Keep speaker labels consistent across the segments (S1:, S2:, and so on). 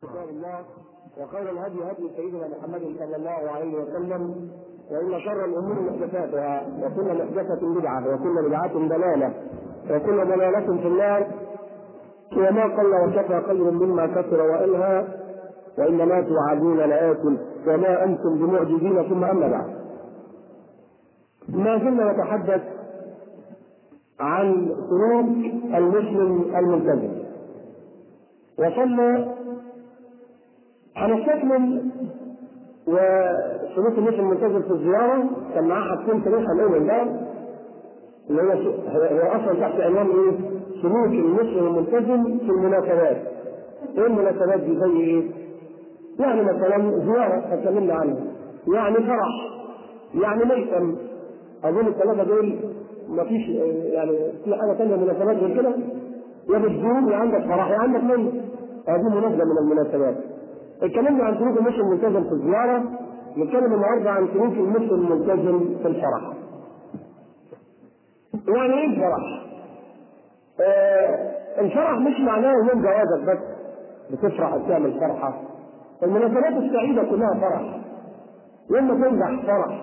S1: كتاب الله وخير الهدي هدي سيدنا محمد صلى الله عليه وسلم وان شر الامور محدثاتها وكل محدثه بدعه وكل بدعه ضلاله وكل ضلاله في النار وما قل وكفى خير مما كثر والهى وانما توعدون لآت وما انتم بمعجزين ثم اما بعد ما زلنا نتحدث عن سلوك المسلم الملتزم وصلنا هنستكمل وسلوك المسلم الملتزم في الزيارة كان معاه حاجتين ثلاثة الأول ده اللي هو هو أصلا تحت عنوان إيه؟ سلوك المسلم الملتزم في المناسبات. إيه المناسبات دي زي إيه؟ يعني مثلا زيارة اتكلمنا عنها يعني فرح يعني ميتم أظن الثلاثة دول مفيش يعني في حاجة ثانية مناسبات غير كده يا بتزور يا عندك فرح يا عندك ميت هذه مناسبة من المناسبات اتكلمنا عن سلوك المسلم الملتزم في الزيارة نتكلم النهارده عن سلوك المسلم الملتزم في الفرح. يعني ايه الفرح؟ آه الفرح مش معناه يوم جوازك بس بتفرح وتعمل فرحة. المناسبات السعيدة كلها فرح. يوم ما تنجح فرح.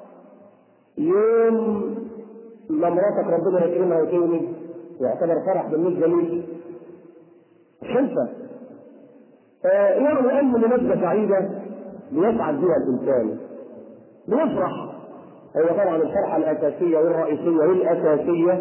S1: يوم ما مراتك ربنا يكرمها وتولد يعتبر فرح بالنسبة ليك. خلفة يعني أن مناسبة سعيدة بيسعد بها الإنسان بيفرح هو طبعا الفرحة الأساسية والرئيسية والأساسية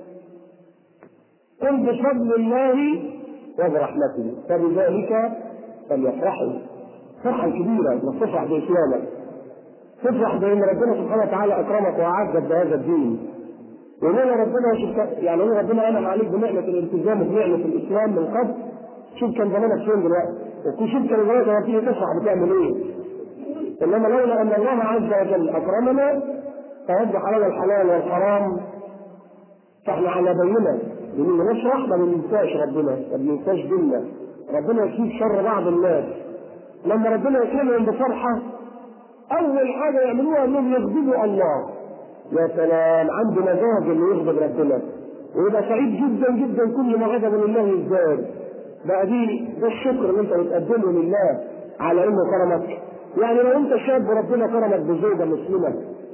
S1: قل بفضل الله وبرحمته فبذلك فليفرحوا فرحة كبيرة انك تفرح بإسلامك تفرح بأن ربنا سبحانه وتعالى أكرمك وأعزك بهذا الدين ولولا ربنا يعني لولا ربنا أنعم عليك بنعمة الالتزام وبنعمة الإسلام من قبل شوف كان زمانك فين دلوقتي وشوف كان دلوقتي لما تيجي تفرح بتعمل ايه انما لولا ان الله عز وجل اكرمنا فوضح لنا الحلال والحرام فاحنا على بينه لما نشرح ما بننساش ربنا ما بننساش ديننا ربنا يكفيك شر بعض الناس لما ربنا يكرمهم بفرحه اول حاجه يعملوها انهم يغضبوا الله يا سلام عنده مزاج انه يغضب ربنا ويبقى سعيد جدا جدا كل ما غضب لله يزداد بقى دي ده الشكر اللي انت بتقدمه لله على انه كرمك يعني لو انت شاب وربنا كرمك بزوجه مسلمه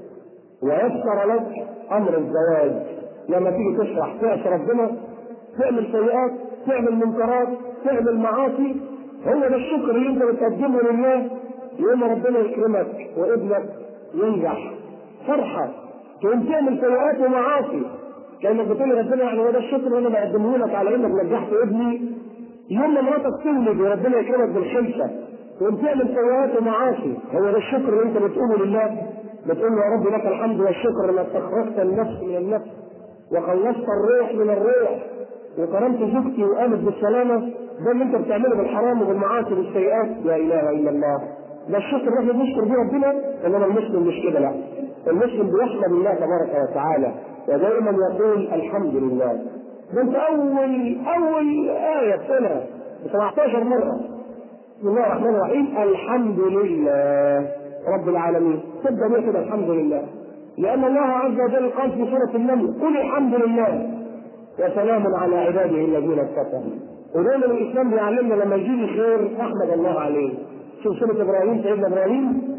S1: ويسر لك امر الزواج لما تيجي تشرح تعصي ربنا تعمل سيئات تعمل منكرات تعمل معاصي هو ده الشكر اللي انت بتقدمه لله يوم ربنا يكرمك وابنك ينجح فرحه تقوم تعمل سيئات ومعاصي كانك بتقول ربنا يعني هو ده الشكر اللي انا بقدمه لك على انك نجحت ابني يوم ما مراتك تولد وربنا يكرمك بالخلفه تقوم تعمل سيئات ومعاصي هو ده الشكر اللي انت بتقوله لله بتقول له يا رب لك الحمد والشكر انك استخرجت النفس من النفس وخلصت الروح من الروح وكرمت زوجتي وقامت بالسلامه ده اللي انت بتعمله بالحرام وبالمعاصي والسيئات لا اله الا الله ده الشكر اللي احنا بنشكر بيه ربنا انما المسلم مش كده لا المسلم بيحمد الله تبارك وتعالى ودائما يقول الحمد لله ده انت اول اول ايه سنه 17 مره بسم الله الرحمن الرحيم الحمد لله رب العالمين تبدا بيها كده الحمد لله لان الله عز وجل قال في سوره النمل قل الحمد لله وسلام على عباده الذين اتقوا ودايما الاسلام بيعلمنا لما يجيني خير احمد الله عليه شوف سوره ابراهيم سيدنا ابراهيم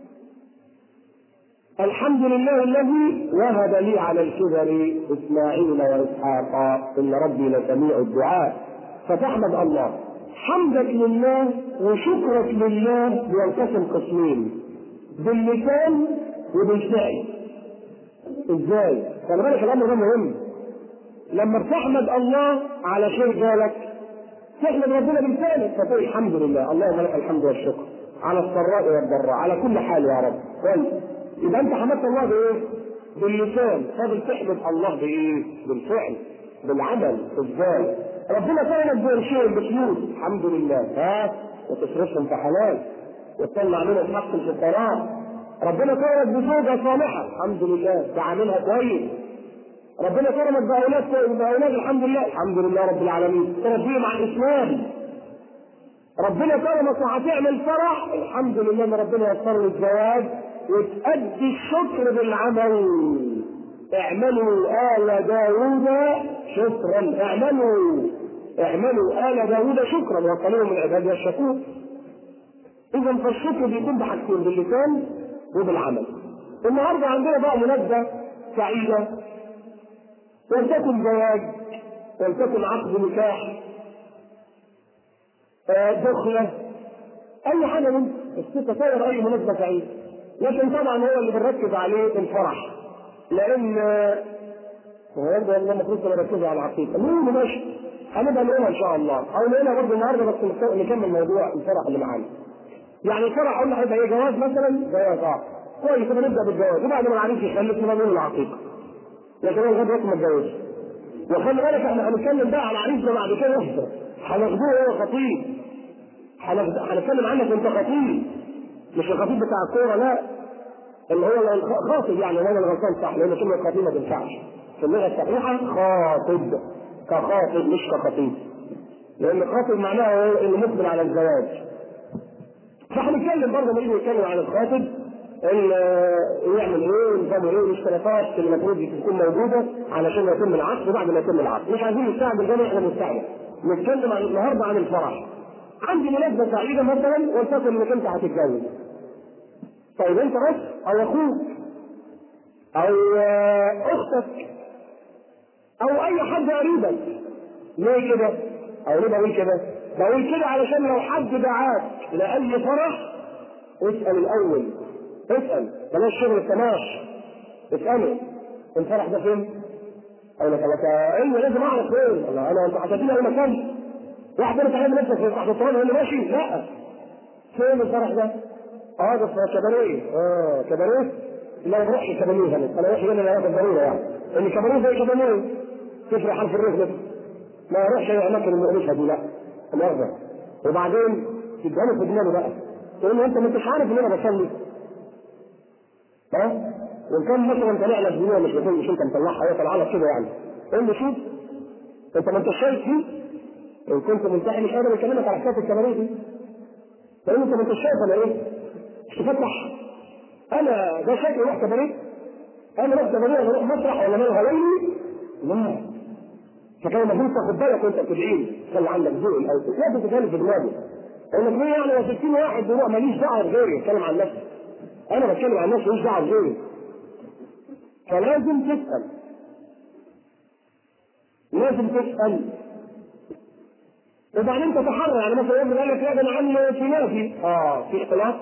S1: الحمد لله الذي وهب لي على الكبر اسماعيل واسحاق ان ربي لسميع الدعاء فتحمد الله حمدك لله وشكرك لله بينقسم قسمين باللسان وبالفعل ازاي؟ خلي بالك الامر ده مهم لما بتحمد الله على شيء جالك تحمد ربنا بلسانك فتقول الحمد لله اللهم لك الحمد والشكر على السراء والضراء على كل حال يا رب كويس يبقى انت حمدت الله بايه؟ باللسان فاضل تحمد الله بايه؟ بالفعل بالعمل ازاي؟ ربنا كرمك بقرشين بفلوس الحمد لله ها وتصرفهم في حلال وتطلع منهم حق الفقراء ربنا كرمك بزوجة صالحة الحمد لله تعاملها كويس ربنا كرمك بأولاد بأولاد الحمد لله الحمد لله رب العالمين تربيهم على الإسلام ربنا كرمك وهتعمل فرح الحمد لله ان ربنا يسر لي الزواج وتأدي الشكر بالعمل اعملوا آل داوود شكرا اعملوا اعملوا آل داوود شكرا وقليل من عبادي الشكور إذا فالشكر بيكون بحاجتين باللسان وبالعمل. النهارده عندنا بقى مناسبة سعيدة ولتكن زواج ولتكن عقد نكاح آه، دخلة أي حاجة من تتصور أي مناسبة سعيدة لكن طبعا هو اللي بنركز عليه الفرح لأن هو يبدو ان المفروض نركز على العقيده المهم ماشي هنبقى نقولها ان شاء الله او نقولها برضه النهارده بس نكمل موضوع الفرح اللي معانا يعني الفرح قلنا هيبقى ايه جواز مثلا جواز اه كويس يبقى نبدا بالجواز وبعد ما العريس يخلف نبقى نقول العقيقه لكن هو لغايه دلوقتي ما اتجوزش وخلي بالك احنا هنتكلم بقى على العريس ده بعد كده هناخدوه هو خطيب هنتكلم عنك وانت خطيب مش الخطيب بتاع الكوره لا اللي هو الخاطب يعني هو اللي غلطان صح لان كلمه خطيب ما تنفعش في اللغه الصحيحه خاطب كخاطب مش كخطيب لان خاطب معناه هو اللي مقبل على الزواج فهنتكلم برضه لما نيجي نتكلم عن الخاطب يعمل ايه ونظام ايه والاشتراطات اللي المفروض تكون موجوده علشان يتم العقد وبعد ما يتم العقد مش عايزين نستعجل زي ما احنا بنستعجل نتكلم عن النهارده عن الفرح عندي مناسبه سعيده مثلا ولتكن انك انت هتتجوز طيب انت بس او اخوك او اختك او اي حد قريبك ليه كده؟ او ليه بقول كده؟ بقول كده علشان لو حد دعاك لاي فرح اسال الاول اسال بلاش شغل التماش اساله الفرح ده فين؟ اقول لك لك ايوه لازم اعرف فين؟ الله انا انت حسبتني اي مكان واحد يقول تعالى نفسك في تحت الطوال يقول لي ماشي لا فين الفرح ده؟ اه ده في كباريه اه كباريه لا ما بروحش كباريه انا انا بروح هنا لا ضروره يعني ان كباريه زي كباريه تفرح حرف الرزق ما اروحش الاماكن المقرفه دي لا مؤاخذه وبعدين تديها في دماغي بقى تقول له انت ما انتش عارف ان انا بصلي ها وان كان مثلا طلع لك دنيا مش بتقول مش انت مطلعها هي طالعه لك كده يعني قول له شوف انت ما انتش شايف دي ان كنت منتحي مش قادر اكلمك على حكايه الكباريه دي لان انت ما انتش شايف انا ايه؟ مش تفتح انا ده شكلي رحت كباريه انا رحت كباريه اروح مسرح ولا مالها غيري لا فكان المفروض تاخد بالك وانت بتدعي خلي عندك ذوق الاول لازم تتكلم في دماغي اقول لك ليه يعني لو 60 واحد بيروح ماليش دعوه بغيري اتكلم عن نفسي انا بتكلم عن نفسي ماليش دعوه بغيري فلازم تسال لازم تسال وبعدين تتحرى يعني مثلا يقول لك لا ده انا عامل في نافي اه في اختلاف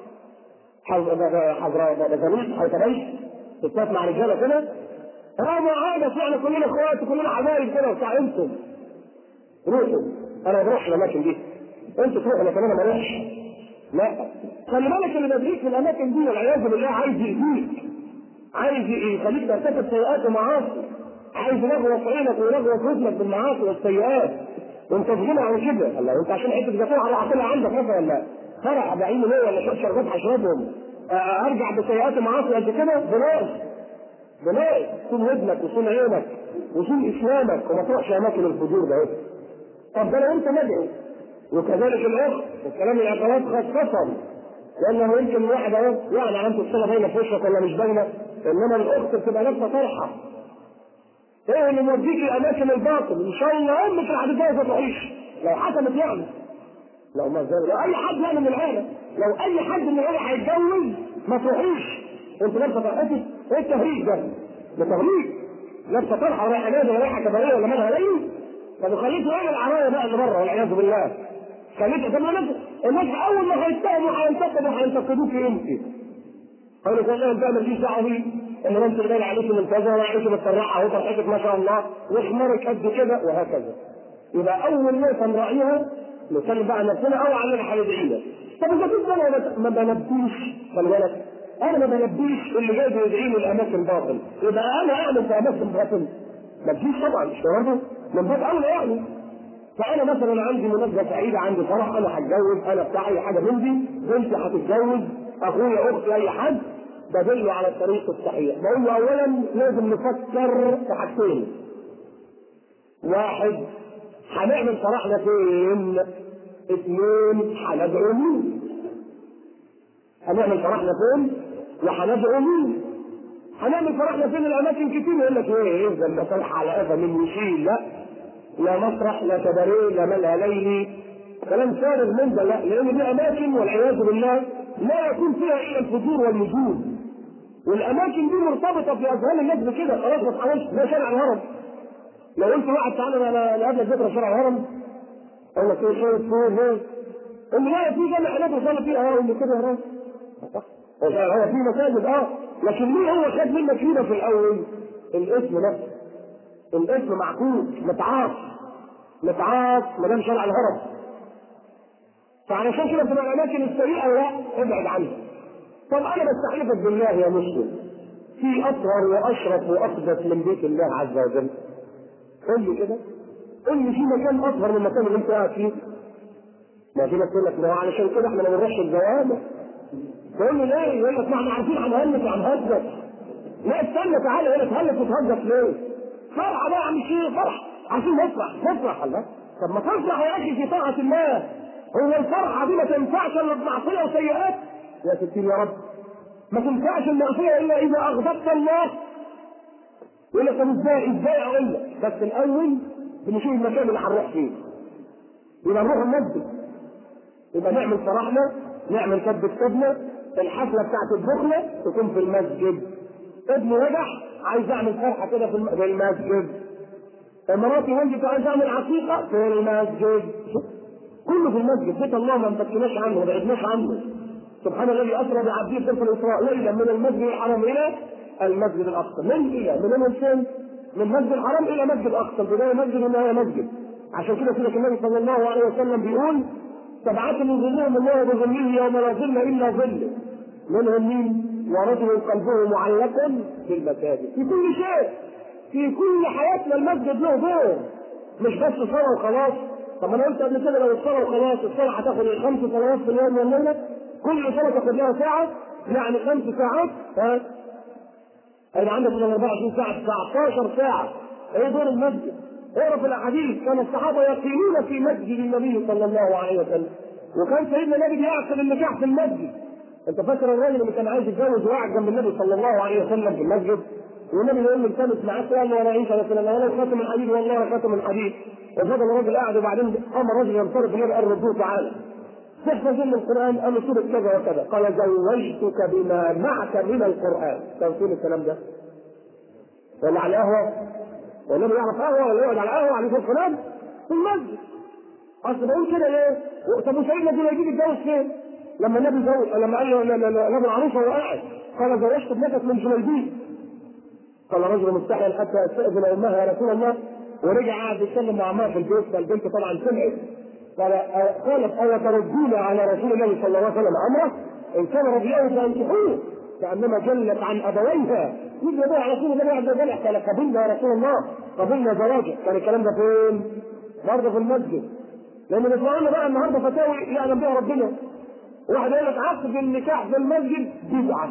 S1: حضرة بزميل حيث ستات مع رجاله كده اه ما عادة احنا كلنا اخوات وكلنا حبايب كده وبتاع انتم روحوا انا ما بروحش الاماكن دي انتوا تروحوا لكن انا ما اروحش لا خلي بالك اللي بيدريك في الاماكن دي والعياذ بالله عايز يأذيك عايز يخليك ترتكب سيئات ومعاصي عايز يلغوص عينك ويلغوص رجلك بالمعاصي والسيئات وانت في غنى عن كده الله انت عشان حته زيتون على عقلها عندك مثلا ولا فرح بعين ليه ولا شويه شربات هشربهم ارجع بسيئات ومعاصي قد كده بلاش بلاش صون ودنك وصون عينك وصون اسلامك وما تروحش اماكن الفجور ده طب ده لو انت مدعو وكذلك الاخت والكلام الاخوات خاصه لانه يمكن الواحد اهو يعني عنده الصله باينه في وشك ولا مش باينه انما الاخت بتبقى لابسه طرحه ايه اللي موديك الاماكن الباطل ان شاء الله امك اللي هتتجوز ما تروحيش لو حكمت يعني لو ما زال لو اي حد يعني من العيله لو اي حد من العيله هيتجوز ما تروحيش انت لابسه طرحتك ايه التهريج ده؟ ده تهريج لابسه طرحه ورايحه نادي ولا رايحه كباريه ولا مالها ليه؟ طب خليك ايه العرايه بقى اللي بره والعياذ بالله خليك طب الناس الناس اول ما هيتهموا هينتقدوا هينتقدوك انت قالوا كلها انت مالكيش دعوه بيه ان انت اللي باين عليك ملتزمه وعيش متسرعه اهو فرحتك ما شاء الله وحمارك قد كده وهكذا يبقى اول نقطه نراعيها نتكلم بقى عن نفسنا او عن اللي هيدعينا طب اذا كنت انا ما بنبيش خلي بالك انا ما بنبيش اللي جاي بيدعيني لاماكن باطل يبقى انا اعمل في اماكن باطل ما تجيش طبعا مش برضه من باب اولى يعني فانا مثلا عندي مناسبه سعيده عندي فرح انا هتجوز انا بتاع اي حاجه من دي بنتي هتتجوز اخويا اختي اي حد بدله على الطريق الصحيح بقول له اولا لازم نفكر في حاجتين واحد هنعمل فرحنا فين اثنين هندعو مين هنعمل فرحنا فين وهندعو مين هنعمل فرحنا فين الاماكن كتير يقول لك ايه ايه ده انت فرح على قفا من يشيل لا لا مسرح لا كباريه لا ملهى ليلي كلام فارغ من ده لا لان دي اماكن والعياذ بالله لا يكون فيها الا الفجور والنجوم والاماكن دي مرتبطه في اذهان الناس بكده خلاص ما تحاولش ده شارع الهرم لو قلت واحد تعالى انا انا قبل ذكرى شارع الهرم اقول لك ايه شايف فين ايه؟ قول لي لا في جامع هناك وصلي فيه اه قول لي كده يا راجل هو هو في مساجد اه لكن ليه هو خد منك كده في الاول؟ الاسم نفسه الاسم معكوس متعاص متعاص ما دام شارع الهرم فعلشان كده تبقى الاماكن السيئه لا ابعد عنها طب انا بستحلفك بالله يا مسلم في اطهر واشرف واقدس من بيت الله عز وجل قول لي كده قول لي في مكان اطهر من المكان اللي انت قاعد فيه ما في ناس تقول لك ما هو علشان كده احنا ما بنروحش الجوامع تقول لي ليه؟ يقول لك ما احنا عارفين هنهلك وهنهزك لا استنى تعالى هنا تهلك وتهزك ليه؟ فرحه بقى يا عم الشيخ فرح عشان نفرح نفرح الله طب ما تفرح يا اخي في طاعه الله هو الفرحه دي ما تنفعش الا بمعصيه وسيئات يا ستين يا رب ما تنفعش المعصيه الا اذا اغضبت الله يقول لك طب ازاي ازاي اقول لك بس الاول بنشوف المكان اللي هنروح فيه يبقى نروح المسجد يبقى نعمل فرحنا نعمل كتب كتابنا الحفله بتاعت الدخله تكون في المسجد ابني نجح عايز اعمل فرحه كده في الم- في المسجد مراتي والدتي عايز اعمل عقيقه في المسجد كله في المسجد بيت الله ما انفكناش عنه ما بعدناش عنه سبحان الذي اسرى بعبده في الاسراء ليلا من المسجد الحرام الى المسجد الاقصى من الى من الانسان من مسجد الحرام الى مسجد الاقصى البدايه مسجد والنهايه مسجد عشان كده كده النبي صلى الله عليه وسلم بيقول سبعة يظلهم الله بظله يوم لا ظل الا ظله منهم مين؟ ورجل قلبه معلق بالمساجد في كل شيء في كل حياتنا المسجد له دور مش بس صلاه وخلاص طب انا قلت قبل كده لو الصلاه وخلاص الصلاه هتاخد خمس صلوات في اليوم والليله كل صلاه تاخد لها ساعه يعني خمس ساعات ها هيبقى عندك من 24 ساعه 19 ساعه ايه دور المسجد؟ اقرا في الاحاديث كان الصحابه يقيمون في مسجد النبي صلى الله عليه وسلم وكان سيدنا النبي بيعقد النكاح في المسجد انت فاكر الراجل اللي كان عايز يتجوز وقاعد جنب النبي صلى الله عليه وسلم في المسجد والنبي يقول له التمس معاك قال له ولا عيش يا رسول الله ولا خاتم الحديد والله خاتم الحديد وفضل الراجل قاعد وبعدين قام الرجل ينصرف النبي قال ردوه تعالى تحفظ من القران قال له سوره كذا وكذا قال زوجتك بما معك من القران كان فين الكلام ده؟ ولا على القهوه؟ والنبي يعرف قهوه ولا يقعد على القهوه على فوق فلان؟ في المسجد اصل بقول كده ليه؟ طب وسيدنا دول يجيب يتجوز فين؟ لما النبي زوج لما قال له لا لا لا ابو العروسه وهو قاعد قال زوجت ابنتك من جليبيب قال رجل مستحيل حتى يستأذن امها يا رسول الله ورجع قاعد يتكلم مع امها في البيت فالبنت طبعا سمعت قال قالت الا تردون على رسول الله صلى الله عليه وسلم امره ان كان رضياه فانكحوه كانما جلت عن ابويها يجي بها على رسول الله عز وجل قال قبلنا يا رسول الله قبلنا زواجك كان الكلام ده فين؟ برضه في المسجد لان بيطلعوا لنا بقى النهارده فتاوي يعلم بها ربنا واحد يقول لك عقد النكاح في المسجد بدعه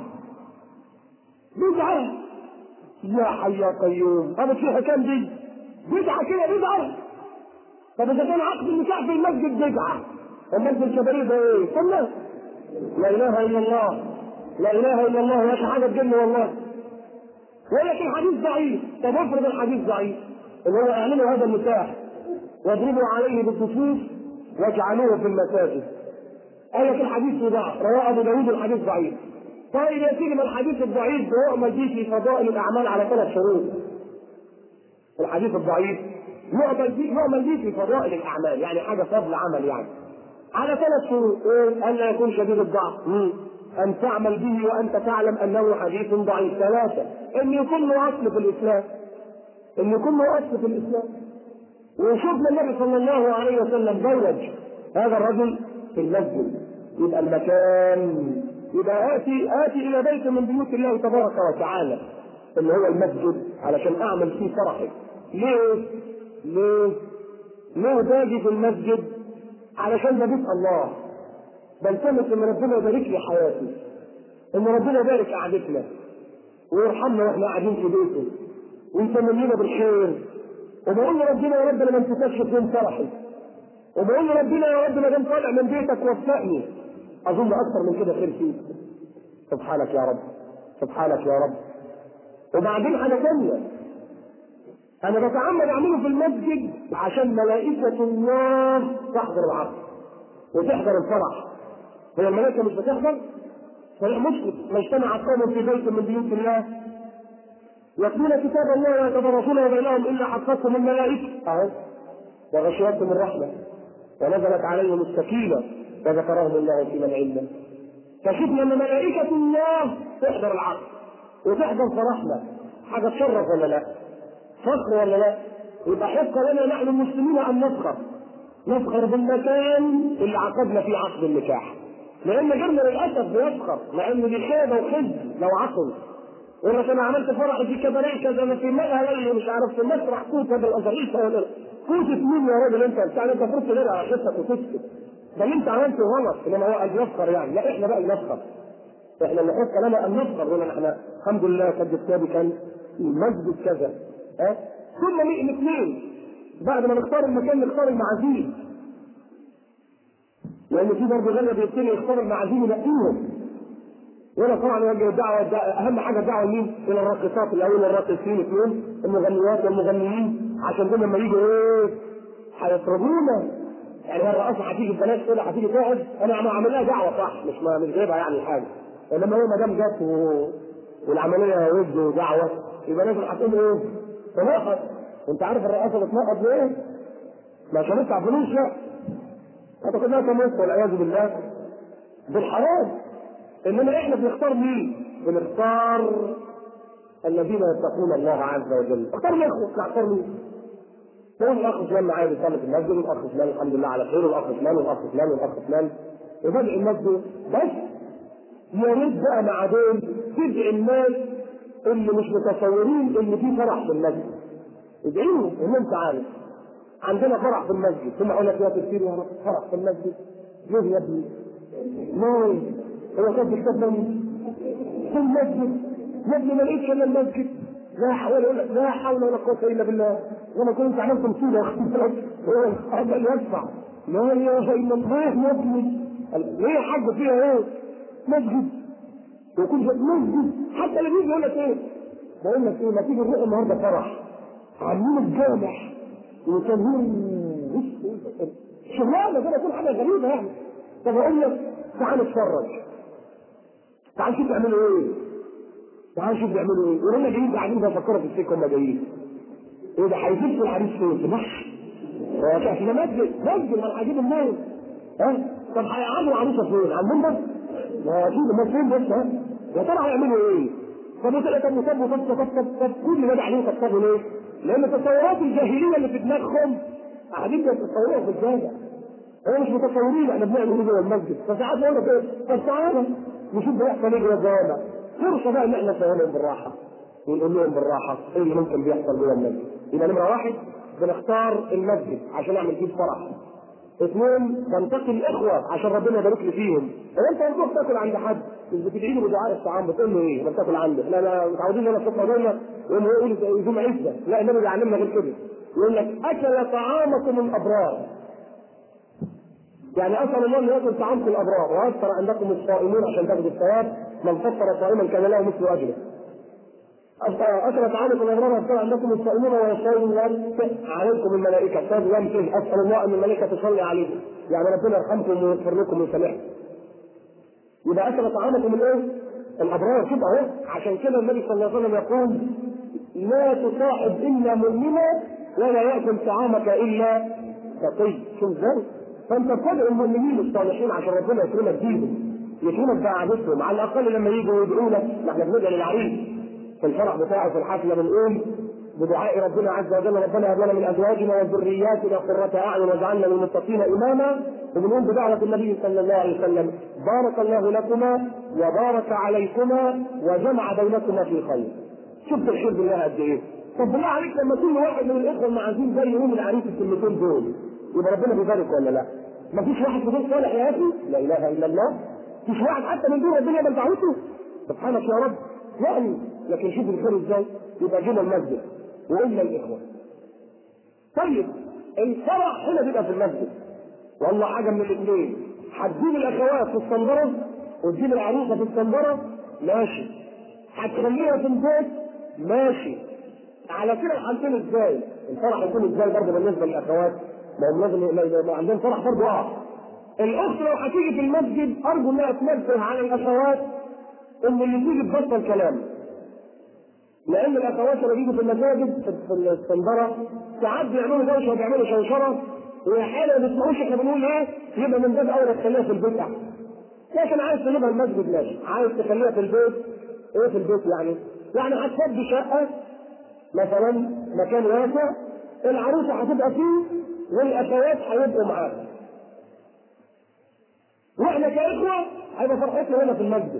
S1: بدعه يا حي يا قيوم هذا فيها كام دي بدعه كده بدعه طب اذا كان عقد النكاح في المسجد بدعه امال في الكباريه ده ايه؟ قلنا لا اله الا الله لا اله الا الله يا اخي حاجه تجن والله ولكن الحديث ضعيف طب افرض الحديث ضعيف اللي هو اعلنوا هذا النكاح واضربوا عليه بالدفوف واجعلوه في المساجد قال لك الحديث ضعف رواه ابو داود الحديث ضعيف طيب يا سيدي ما الحديث الضعيف بيعمل به في فضائل الاعمال على ثلاث شروط الحديث الضعيف يعمل به يعمل به في فضائل الاعمال يعني حاجه فضل عمل يعني على ثلاث شروط ايه؟ ان لا يكون شديد الضعف مم. ان تعمل به وانت تعلم انه حديث ضعيف ثلاثه ان يكون له اصل في الاسلام ان يكون له اصل في الاسلام وشفنا النبي صلى الله عليه وسلم زوج هذا الرجل في المسجد يبقى المكان يبقى آتي آتي إلى بيت من بيوت الله تبارك وتعالى اللي هو المسجد علشان أعمل فيه فرحي ليه؟ ليه؟ ليه باجي في المسجد؟ علشان ده بيت الله بلتمس إن ربنا يبارك لي حياتي إن ربنا يبارك قعدتنا ويرحمنا وإحنا قاعدين في بيته ويتمنينا بالخير وبقول لربنا يا رب انا ما انساكش في يوم فرحي وبقول لربنا يا رب ما دام طالع من بيتك وفقني اظن اكثر من كده خير فيك سبحانك يا رب سبحانك يا رب وبعدين حاجه ثانيه انا بتعمد اعمله في المسجد عشان ملائكه الله تحضر العصر وتحضر الفرح هي الملائكه مش بتحضر؟ صحيح مسلم ما اجتمع قوم في بيت من بيوت الله يتلون كتاب الله ويتدرسونه بينهم الا حفتهم الملائكه اهو وغشيتهم الرحمه ونزلت عليهم السكينه وذكرهم الله في من عنده فشفنا ان ملائكه الله تحضر العصر وتحضر فرحنا حاجه تشرف ولا لا؟ فخر ولا لا؟ يبقى حق لنا نحن المسلمين ان نفخر نفخر بالمكان اللي عقدنا فيه عقد النكاح لان غيرنا للاسف بيفخر لان دي خيبه وخزي لو عقد يقول لك انا عملت فرح في كباريه كذا انا في ملهى مش عارف في مسرح كوتا بالازاريس ولا كوتة مين يا راجل انت بتاع انت المفروض تغير على خطتك وتسكت ده اللي انت عملته غلط انما هو قال يفخر يعني لا احنا بقى نفخر احنا اللي حق لنا ان نفخر نقول احنا الحمد لله كان كتابي كان المسجد كذا ها كنا نقل اثنين بعد ما نختار المكان نختار المعازيم لان في برضه غنى بيبتدي يختار المعازيم ينقيهم ولا طبعا يوجه الدعوه اهم حاجه الدعوه لمين؟ الى الراقصات الاول الراقصين اثنين المغنيات والمغنيين عشان دول لما يجوا ايه؟ هيطردونا يعني هي الرقاصه هتيجي ببلاش كده هتيجي تقعد انا عامل لها دعوه صح مش ما مش جايبها يعني حاجه انما هي ما دام جت و... والعمليه ود ودعوه يبقى لازم هتقول ايه؟ تنقط انت عارف الرقاصه بتنقط ليه؟ ما عشان ندفع فلوس لا هتاخد لها تموت والعياذ بالله بالحرام انما احنا بنختار مين؟ بنختار الذين يتقون الله عز وجل اختار الاخوه نختار مين؟ تقول الاخ فلان معايا بيصلي في المسجد والاخ فلان الحمد لله على خير والاخ فلان والاخ فلان والاخ فلان وبدعي الناس دول بس يا ريت بقى مع دول تدعي الناس اللي مش متصورين ان في فرح في المسجد ادعي لهم ان انت عارف عندنا فرح في المسجد ثم اقول لك يا تفسير يا رب فرح في المسجد ليه يا ابني؟ ليه؟ هو كان بيكتب في المسجد يا ابني ما لقيتش الا المسجد لا حول ولا لا حول ولا قوه الا بالله وانا كنت عملت مصيبه هذا اللي يدفع لا اله الا الله يا ابني ليه يا حاج فيها ايه؟ مسجد ويكون في مسجد حتى اللي بيجي يقول لك ايه؟ بقول لك ايه ما تيجي نروح النهارده فرح عاملين الجامع وتنوير شغلانه كده تكون حاجه غريبه يعني طب اقول لك تعال نتفرج تعال شوف يعملوا ايه تعال شوف بيعملوا ايه ولما جايين قاعدين بفكروا في السكه هم جايين ايه ده هيجيب الحديث فين؟ في بحر هو احنا مسجد مسجد ما هجيب الناس ها طب هيقعدوا عروسه فين؟ على المنبر؟ ما اكيد ما فين بس ها يا ترى هيعملوا ايه؟ طب وكده طب طب طب طب طب طب كل ما عليه طب ليه؟ لان تصورات الجاهليه اللي في دماغهم قاعدين بيتصوروها في الجامع هو مش متصورين احنا بنعمل ايه جوه المسجد فساعات نقول لك ايه طب تعالى نشوف بيحصل ايه جوه الجامع فرصه بقى ان احنا نفهمهم بالراحه ونقول لهم بالراحه ايه اللي ممكن بيحصل جوه المسجد يبقى نمره واحد بنختار المسجد عشان نعمل فيه فرح اثنين بنتقي الاخوه عشان ربنا يبارك لي فيهم هو انت بتروح تاكل عند حد مش بتدعي له بدعاء الطعام بتقول له ايه؟ لما تاكل عنده لا لا متعودين ان انا الفتره دول يقوم يقول يزوم عزه لا النبي بيعلمنا غير كده يقول لك اكل طعامكم الابرار يعني اسال الله ان ياكل طعامكم الابرار ويفطر عندكم الصائمون عشان تاخذوا الثواب من فطر صائما كان له مثل اجره أكل طعامكم الأبرار وأفطر عندكم الصائمون ويصوم عليكم الملائكة صاد يمكن أسأل الله أن الملائكة تصلي عليكم يعني ربنا يرحمكم ويغفر لكم ويسامحكم يبقى أكل طعامكم الإيه؟ الأبرار شوف أهو عشان كده النبي صلى الله عليه وسلم يقول لا تصاحب إلا مؤمنا ولا يأكل طعامك إلا تقي شوف ازاي؟ فأنت تدعو المؤمنين الصالحين عشان ربنا يكرمك بيهم يكرمك بقعدتهم على الأقل لما يجوا يدعوا لك احنا بندعي للعريس في الفرح بتاعه في الحفله بنقول بدعاء ربنا عز وجل ربنا هب لنا من ازواجنا وذرياتنا قرة اعين واجعلنا للمتقين اماما وبنقول بدعوة النبي صلى الله عليه وسلم بارك الله لكما وبارك عليكما وجمع بينكما في خير. شفت الخير بالله قد ايه؟ طب بالله عليك لما كل واحد من الاخوه المعازيم زي يقوم العريس الكلمتين دول يبقى ربنا بيبارك ولا لا؟ ما فيش واحد في دول صالح يا اخي لا اله الا الله فيش واحد حتى من دول ربنا يقبل دعوته سبحانك يا رب يعني لكن شوف الخير ازاي يبقى جينا المسجد وقلنا الاخوه طيب الفرح هنا بيبقى في المسجد والله حاجه من الاثنين هتجيب الاخوات في الصندره وتجيب العروسه في الصندره ماشي هتخليها في البيت ماشي على كده الحالتين ازاي؟ الفرح يكون ازاي برضه بالنسبه للاخوات؟ ما هم لازم يبقى عندهم فرح برضه اه. الاخت لو هتيجي في المسجد ارجو انها تنبه على الاخوات ان اللي يجي تبطل كلام. لان الاخوات لما بيجوا في المساجد في الاسكندره ساعات بيعملوا دوشه وبيعملوا شوشره واحيانا ما بيسمعوش احنا بنقول ايه يبقى من باب اولى تخليها في البيت احسن. لكن عايز تجيبها المسجد ماشي، عايز تخليها في البيت ايه في البيت يعني؟ يعني هتفضي شقه مثلا مكان واسع العروسه هتبقى فيه والاخوات هيبقوا معاها. واحنا كاخوه هيبقى فرحتنا هنا في المسجد.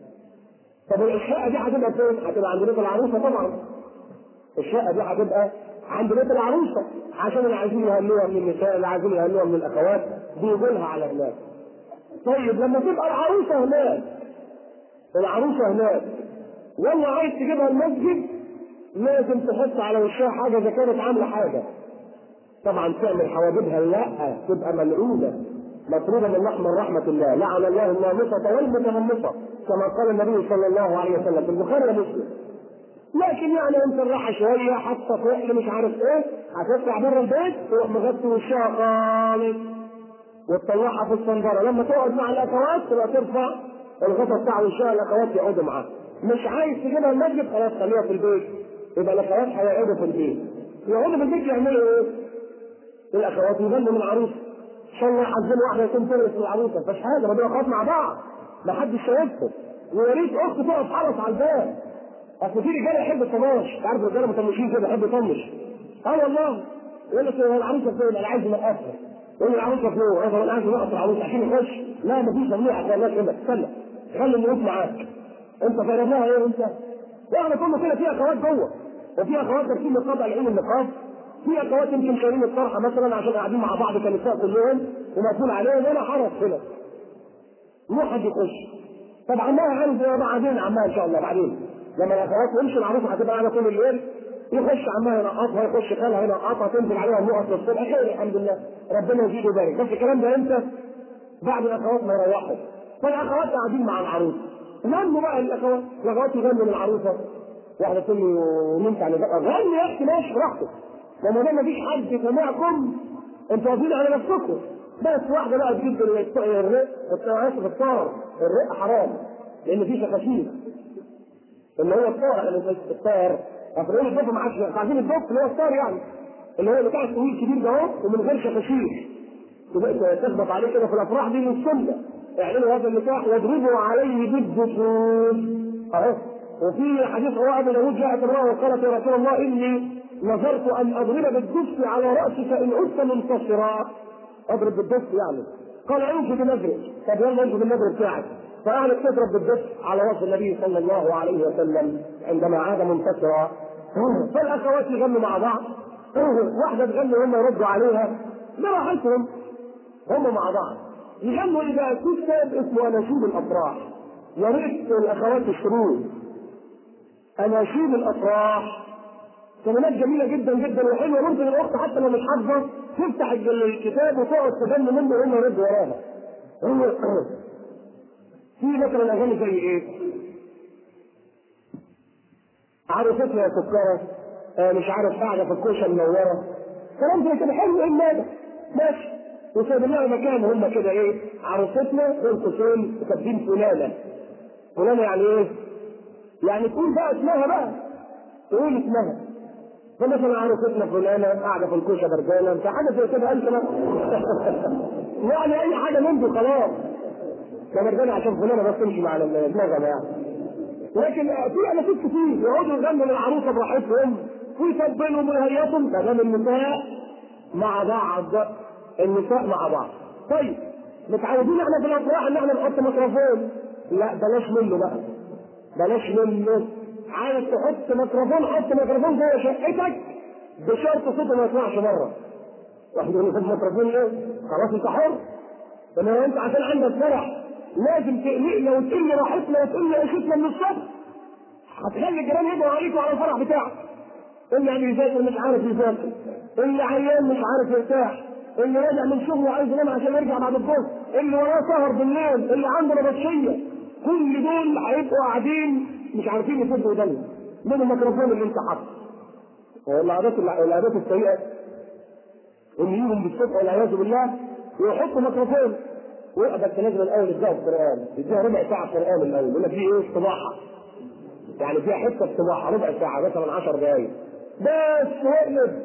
S1: طب الشقه دي هتبقى فين؟ هتبقى عند بيت العروسه طبعا. الشقه دي هتبقى عند بيت العروسه عشان اللي عايزين يهنوها من النساء اللي عايزين يهنوها من الاخوات بيجوا لها على هناك. طيب لما تبقى العروسه هناك العروسه هناك والله عايز تجيبها المسجد لازم تحط على وشها حاجه اذا كانت عامله حاجه. طبعا تعمل حواجبها لا تبقى ملعونه مطلوبه من رحمه رحمه الله لعن الله النامصه والمتنمصه كما قال النبي صلى الله عليه وسلم في البخاري ومسلم لكن يعني انت الراحه شويه حاطه فوق مش عارف ايه هتطلع بره البيت تروح مغطي وشها خالص وتطلعها في الصندره لما تقعد مع الاخوات تبقى ترفع الغطا بتاع وشها الاخوات يقعدوا معاها مش عايز تجيبها المسجد خلاص خليها في البيت يبقى الاخوات هيقعدوا في البيت يقعدوا في البيت يعملوا ايه؟ الاخوات يغنوا من العروسه ان شاء الله يحزنوا واحده يكون ترقص العروسه مفيش حاجه ربنا اخوات مع بعض ما حدش شايفهم ويا ريت اخت تقف حرس على الباب اصل في رجاله يحب الطناش عارف الرجاله مطنشين كده يحب يطنش اه والله يقول لك العروسه فين انا عايز انقصها يقول العروسه فين انا انا عايز انقص العروسه عشان يخش لا مفيش ممنوع عشان الناس كده استنى خلي الناس معاك انت فاهم لها ايه انت؟ احنا كنا كده في اخوات جوه وفي اخوات لابسين نقاب قلعين النقاب في اخوات يمكن شايلين الطرحه مثلا عشان قاعدين مع بعض كنساء كلهم ومقفول عليهم ولا حرس هنا مو حد يخش طب عمها عايز بعدين عمها ان شاء الله بعدين لما الاخوات يمشي العروسه هتبقى قاعده طول الليل يخش عمها ينقطها يخش خالها ينقطها تنزل عليها النقط للصبح خير الحمد لله ربنا يزيد ويبارك بس الكلام ده امتى؟ بعد الاخوات ما يروحوا فالاخوات قاعدين مع العروس غنوا بقى الاخوات الاخوات يغنوا للعروسه واحده تقول لي نمت على بقى غني يا اختي ماشي براحتك لما ده مفيش حد سمعكم انتوا واقفين على نفسكم بس واحده بقى تجيب الرق اسف الطار الرق حرام لان فيه شخاشيش اللي هو الطار اللي الطار افرض الضف ما عادش عايزين الضف اللي هو الطار يعني اللي هو بتاع الطويل كبير ده اهو ومن غير شخاشيش تخبط عليه كده في الافراح دي من السنه اعلنوا هذا النكاح واضربوا عليه بالدفوف اهو وفي حديث رواه ابو داوود جاءت امراه وقالت يا رسول الله اني نظرت ان اضرب بالدف على راسي فان عدت منتصرا اضرب بالدف يعني قال انشد بنذرك طب يلا انشد النذر بتاعك فقعدت تضرب بالدف على راس النبي صلى الله عليه وسلم عندما عاد منتصرا فالاخوات يغنوا مع بعض واحده تغني وهم يردوا عليها براحتهم هم مع بعض يغنوا اذا كتب اسمه اناشيد الافراح يا ريت الاخوات تشتروه اناشيد الافراح كلمات جميله جدا جدا وحلوه ممكن الاخت حتى لو مش حافظه تفتح الكتاب وتقعد تغني منه وهم يردوا وراها في مثلا اغاني زي ايه؟ عرفتنا يا سكرة آه مش عارف قاعدة في الكوشة منورة كلام زي كده حلو ايه المانع ماشي وسايبين لها مكان هم كده ايه عروستنا بين قوسين كاتبين فلانة فلانة يعني ايه؟ يعني تقول بقى اسمها بقى تقول اسمها فمثلا عروستنا فلانة قاعدة في الكوشة بردانة في حاجة زي كده قال كمان يعني أي حاجة من دي خلاص كبردانة عشان فلانة بس تمشي مع النغمة يعني لكن في اناشيد كتير يقعدوا يغنوا للعروسه براحتهم ويطبلوا ويهيصوا ما دام النساء مع بعض النساء مع بعض طيب متعودين احنا في الافراح ان احنا نحط ميكروفون لا بلاش منه بقى بلاش منه عايز تحط ميكروفون حط ميكروفون جوه شقتك بشرط صوته ما يطلعش بره واحد يقول لي خد ميكروفون ليه؟ خلاص انت حر انما انت عشان عندك فرح لازم تقلقنا وتقل راحتنا وتقل عيشتنا من الصبح هتخلي الجيران يدعوا عليكم على الفرح بتاعك اللي عم يذاكر مش عارف يذاكر اللي عيان مش عارف يرتاح اللي راجع من شغله عايز ينام عشان يرجع بعد الظهر اللي وراه سهر بالليل اللي عنده نبطشيه كل دول هيبقوا قاعدين مش عارفين يفضوا ودنهم من الميكروفون اللي انت حاطه هو العادات العادات السيئه ان يجيهم بالصدق والعياذ بالله ويحطوا ميكروفون ويقعد تنزل الاول يديها القران يديها ربع ساعه قران الاول يقول لك في ايه استباحه يعني فيها حته استباحه ربع ساعه مثلا 10 دقائق بس واقلب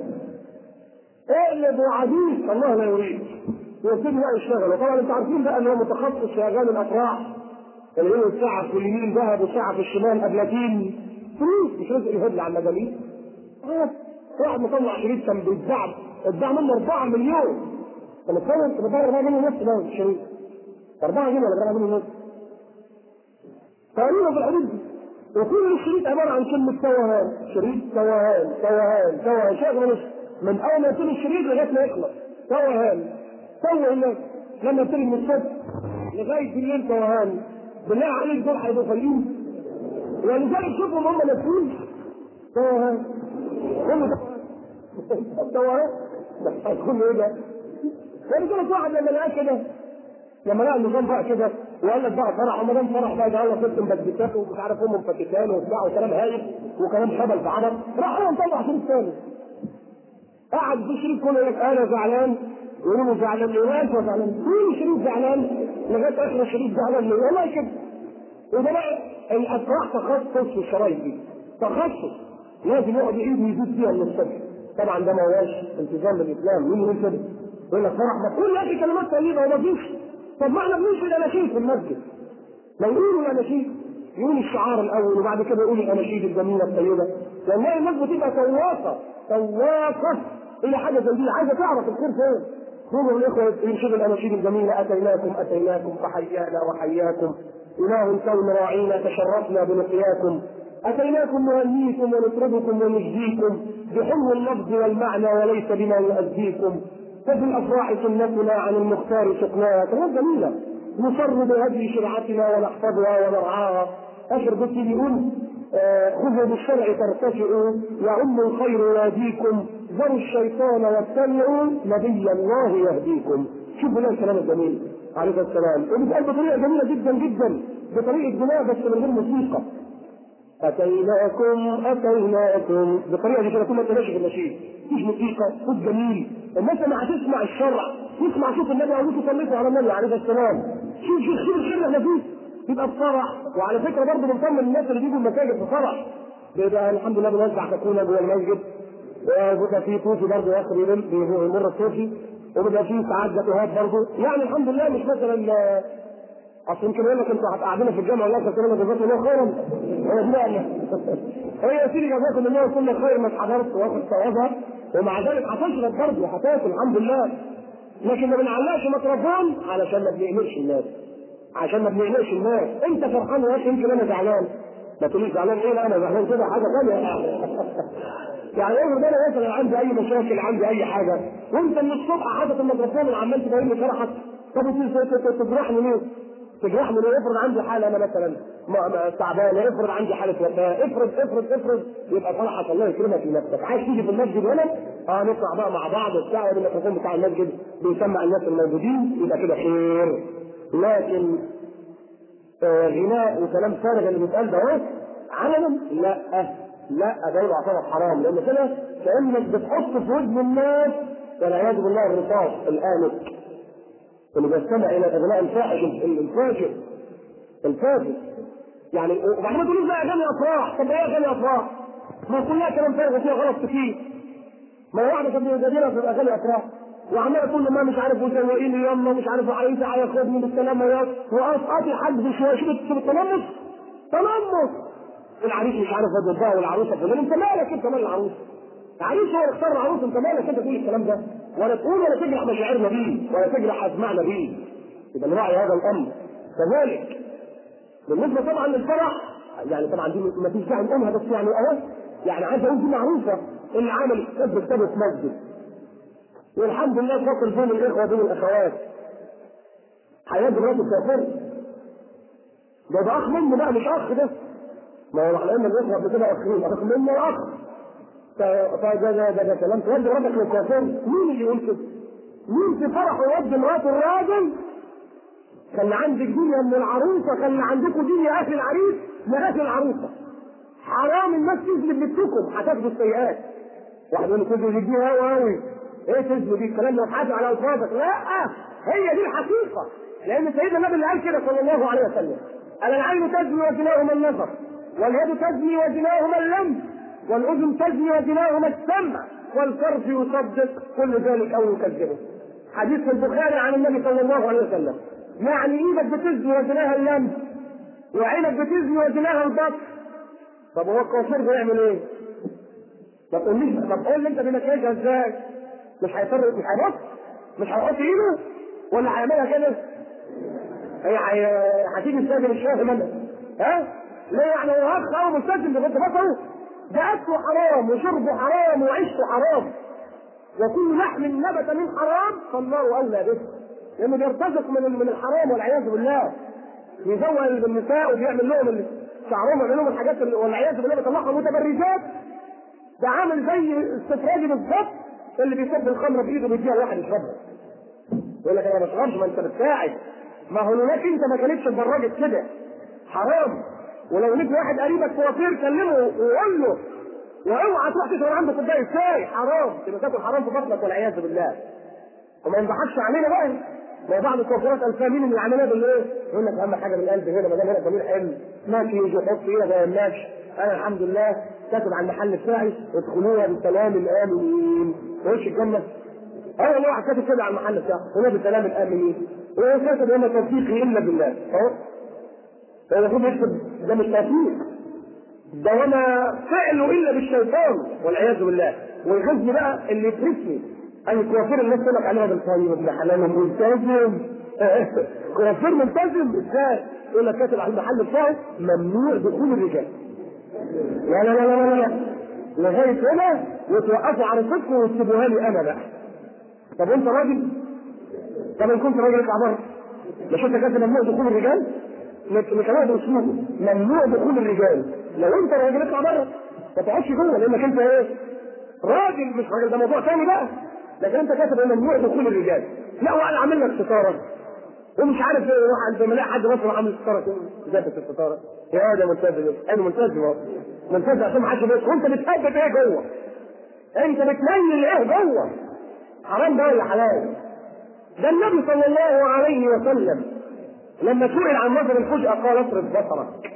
S1: اقلب وعديد الله لا يريد ويبتدي بقى يشتغل وطبعا انتوا عارفين بقى ان هو متخصص في اغاني الافراح اللي هو ساعه في اليمين ذهب وساعه في الشمال ابلاتين فلوس مش رزق يهد على المجالين واحد مطلع شريط كان بيتباع اتباع منه 4 مليون انت متصور بتدور 4 جنيه ونص ده الشريط 4 جنيه ولا 4 جنيه ونص تقريبا في الحدود دي وكل الشريط عباره عن كلمه توهان شريط توهان توهان توهان شغل مش من اول ما يبتدي الشريط لغايه ما يخلص توهان توه الناس لما يبتدي من الصبح لغايه بالليل توهان بالله عليك دول هيبقوا فايقين ولذلك شوفوا هم ناسين توهان هم توهان توهان هيكون ايه ده؟ ولذلك واحد لما لقى كده لما لقى النظام بقى كده وقال لك بقى فرح وما دام فرح بقى ده الله ست مبدكات ومش عارف ام مفتتان وبتاع وكلام هايف وكلام خبل في عبط راح هو مطلع شريط ثاني قعد في شريط كله يقول لك انا زعلان يقولوا له زعلان ليه؟ وانت زعلان مين شريط زعلان لغايه اخر الشريط زعلان ليه؟ والله كده وده بقى الافراح تخصص في الشرايط دي تخصص لازم يقعد يعيد ويزيد فيها من الصبح طبعا ده ما هواش التزام بالاسلام مين يقول كده؟ يقول لك فرح ما كل يا اخي كلمات طيبه وما فيش طب ما احنا بننشد اناشيد في المسجد ما يقولوا الاناشيد يقول الشعار الاول وبعد كده يقول الاناشيد الجميله الطيبه والله الناس بتبقى تواصه تواصه الى حاجه زي دي عايزه تعرف الخير فين قولوا الاخوه ينشدوا الاناشيد الجميله اتيناكم اتيناكم فحيانا وحياكم اله الكون راعينا تشرفنا بلقياكم اتيناكم نهنيكم ونطربكم ونجزيكم بحلو اللفظ والمعنى وليس بما يؤذيكم ففي الافراح سنتنا عن المختار سقناها كلام جميله نصر بهدي شرعتنا ونحفظها ونرعاها اخر بيت بيقول آه خذوا بالشرع ترتفعوا يعم الخير يهديكم ذروا الشيطان واتبعوا نبي الله يهديكم شوفوا ليه الكلام الجميل عليه السلام وبيتقال بطريقه جميله جدا جدا بطريقه غناء بس من غير موسيقى اتيناكم اتيناكم بالطريقه دي كده كل ما ماشي في النشيد مفيش موسيقى صوت جميل الناس لما هتسمع الشرع تسمع صوت النبي او تصلوا على النبي عليه السلام شوف شوف شوف الخير احنا فيه يبقى الفرح وعلى فكره برضه بنطمن الناس اللي بيجوا المساجد في فرح بيبقى الحمد لله بنوزع كاكولا جوه المسجد وبيبقى في طوفي برضه يا اخي بيمر الطوفي وبيبقى في ساعات جاتوهات برضه يعني الحمد لله مش مثلا اصل يمكن يقول لك انتوا قاعدين في الجامعه الله يكرمك جزاكم الله خيرا هي يا سيدي جزاكم الله كل خير ما حضرت واخد ثوابها ومع ذلك هتشرب برضه وهتاكل الحمد لله لكن ما بنعلقش ميكروفون علشان ما بنقلقش الناس عشان ما بنقلقش الناس انت فرحان يا اخي يمكن انا زعلان ما تقوليش زعلان ايه لا انا زعلان كده حاجه ثانيه يعني افرض انا مثلا عندي اي مشاكل عندي اي حاجه وانت من الصبح حاطط الميكروفون وعمال تبين لي فرحك طب تجرحني ليه؟ تجرحني ليه؟ افرض عندي حاله انا مثلا تعبانه افرض عندي حاله وفاه افرض افرض افرض يبقى فرحك الله يكرمك لنفسك عايز تيجي في المسجد هنا اه نطلع بقى مع بعض وبتاع والميكروفون بتاع المسجد بيسمع الناس الموجودين يبقى كده خير لكن آه غناء وكلام فارغ اللي بيتقال ده اهو علنا لا لا ده يبقى يعتبر حرام لان كده كانك بتحط في ودن الناس والعياذ بالله الرصاص الآنك اللي بيستمع الى اغناء الفاحش الفاجر الفاجر يعني وبعدين ما تقولوش بقى اغاني افراح طب ايه اغاني افراح؟ ما كلها كلام فارغ وفيها غلط كتير ما هو واحده كانت بتجادلها في اغاني افراح وعماله تقول له ما مش عارف وسوقي لي يلا مش عارف عايز هياخدني بالسلامه يا واسقطي حد شويه شوف التنمس تنمس العريس مش عارف يضربها والعروسه فلان انت مالك انت مال العروسه العريس هو اختار العروس انت مالك انت تقول الكلام ده ولا تقول ولا تجرح مشاعرنا بيه ولا تجرح اسماعنا بيه يبقى نراعي هذا الامر كذلك بالنسبه طبعا للفرح يعني طبعا دي ما فيش داعي نقولها بس يعني اهو يعني عايز اقول دي معروفه اللي عمل كتاب كتابه مسجد والحمد لله فصل بين الاخوه وبين الاخوات حياه الراجل كافر ده ده اخ منه بقى مش اخ ده ما هو احنا قلنا الاخوه قبل كده اخرين اخ منه واخ فده ده ده ده كلام تودي ربك للكافر مين اللي يقول كده؟ مين في فرح يودي مرات الراجل خلي عندك دنيا من العروسه خلي عندكم دنيا اهل العريس لغايه العروسه حرام الناس تجلب بنتكم هتاخدوا السيئات واحد يقول لي تزني دي قوي قوي ايه تزني دي الكلام ده حاجه على الفاظك لا هي دي الحقيقه لان سيدنا النبي اللي قال كده صلى الله عليه وسلم قال العين تزني وزناهما النظر واليد تزني وزناهما اللمس والاذن تزني وزناهما السمع والفرج يصدق كل ذلك او يكذبه حديث في البخاري عن النبي صلى الله عليه وسلم يعني ايدك بتزني وزناها اللمس وعينك بتزني وزناها البطن طب هو الكافر بيعمل ايه؟ ما تقوليش طب قول لي انت بمكياجها ازاي؟ مش هيفرق مش هيبص؟ مش هيحط ايده؟ ولا هيعملها كده؟ هي هي- هتيجي الساده مش فاهم انا ها؟ ليه يعني هو اخ او مستسلم بغض بصره؟ ده اكله حرام وشربه حرام وعيشته حرام وكل لحم نبت من حرام فالنار اولى به لانه بيرتزق من من الحرام والعياذ بالله يزوج بالنساء وبيعمل لهم ال- شعرهم ويعمل لهم الحاجات اللي- والعياذ بالله بيطلعهم متبرجات ده عامل زي السفراجي بالظبط اللي بيصب الخمره بايده بيديها لواحد يشربها يقول لك انا ما بشربش ما انت بتساعد ما هو هناك انت ما كانتش اتبرجت كده حرام ولو لقيت واحد قريبك كوافير كلمه وقول له واوعى تروح تشرب عنده كوبايه شاي حرام تبقى تاكل حرام في بطنك والعياذ بالله وما ينضحكش علينا بقى ما بعض الكوافيرات الفاهمين ان العمليه بالايه؟ يقول لك اهم حاجه من القلب هنا ما دام هنا ضمير حلو ماشي يجي يحط ايده ما يهمكش انا الحمد لله كاتب على المحل بتاعي ادخلوها بسلام الامنين وش الجنه اه والله واحد كاتب كده على المحل بتاعه ادخلوها بسلام الامنين وهو كاتب هنا توفيقي الا بالله اهو هو المفروض يكتب ده مش توفيق ده وما فعله الا بالشيطان والعياذ بالله والغزل بقى اللي يفرسني اي كوافير الناس تقول لك عليها بالطيب ابن حلال ملتزم كوافير ملتزم ازاي؟ يقول لك كاتب على المحل بتاعه ممنوع دخول الرجال لا لا لا لا لا لا لغايه هنا وتوقفوا على صدقه وتسيبوها لي انا بقى طب انت راجل طب ان كنت راجل اطلع بره مش انت كاتب ممنوع دخول الرجال لكلام الاسلوب ممنوع دخول الرجال لو انت راجل اطلع بره ما تقعدش جوه لانك انت ايه؟ راجل مش راجل ده موضوع ثاني بقى لكن انت كاتب ان ممنوع دخول الرجال لا هو انا عامل لك ستاره ومش عارف ايه يروح عند ما الاقي حد مثلا عامل ستاره كده ثابت الستاره يا ده ملتزم انا ملتزم اهو ملتزم عشان ما حدش يبص وانت بتثبت ايه جوه؟ انت بتميل ايه جوه؟ حرام ده ولا حلال؟ ده النبي صلى الله عليه وسلم لما سئل عن نظر الفجأة قال اصرف بصرك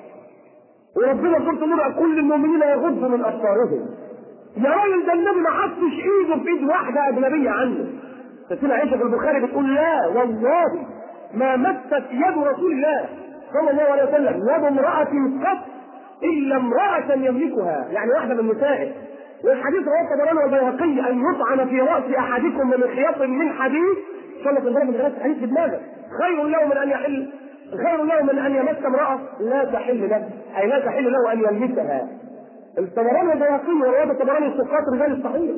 S1: وربنا قلت له كل المؤمنين يغضوا من ابصارهم يا راجل ده النبي ما حطش ايده في ايد واحده اجنبيه عنه ستنا عائشه في البخاري بتقول لا والله ما مست يد رسول الله صلى الله عليه وسلم يد امراه قط الا امراه يملكها يعني واحده من نسائه والحديث رواه الطبراني والبيهقي ان يطعن في راس احدكم من خياط من حديد صلى الله عليه وسلم حديث في دماغه خير له من ان يحل خير له من ان يمس امراه لا تحل له اي لا تحل له ان يلمسها الطبراني والبيهقي وروايه الطبراني الثقات رجال الصحيح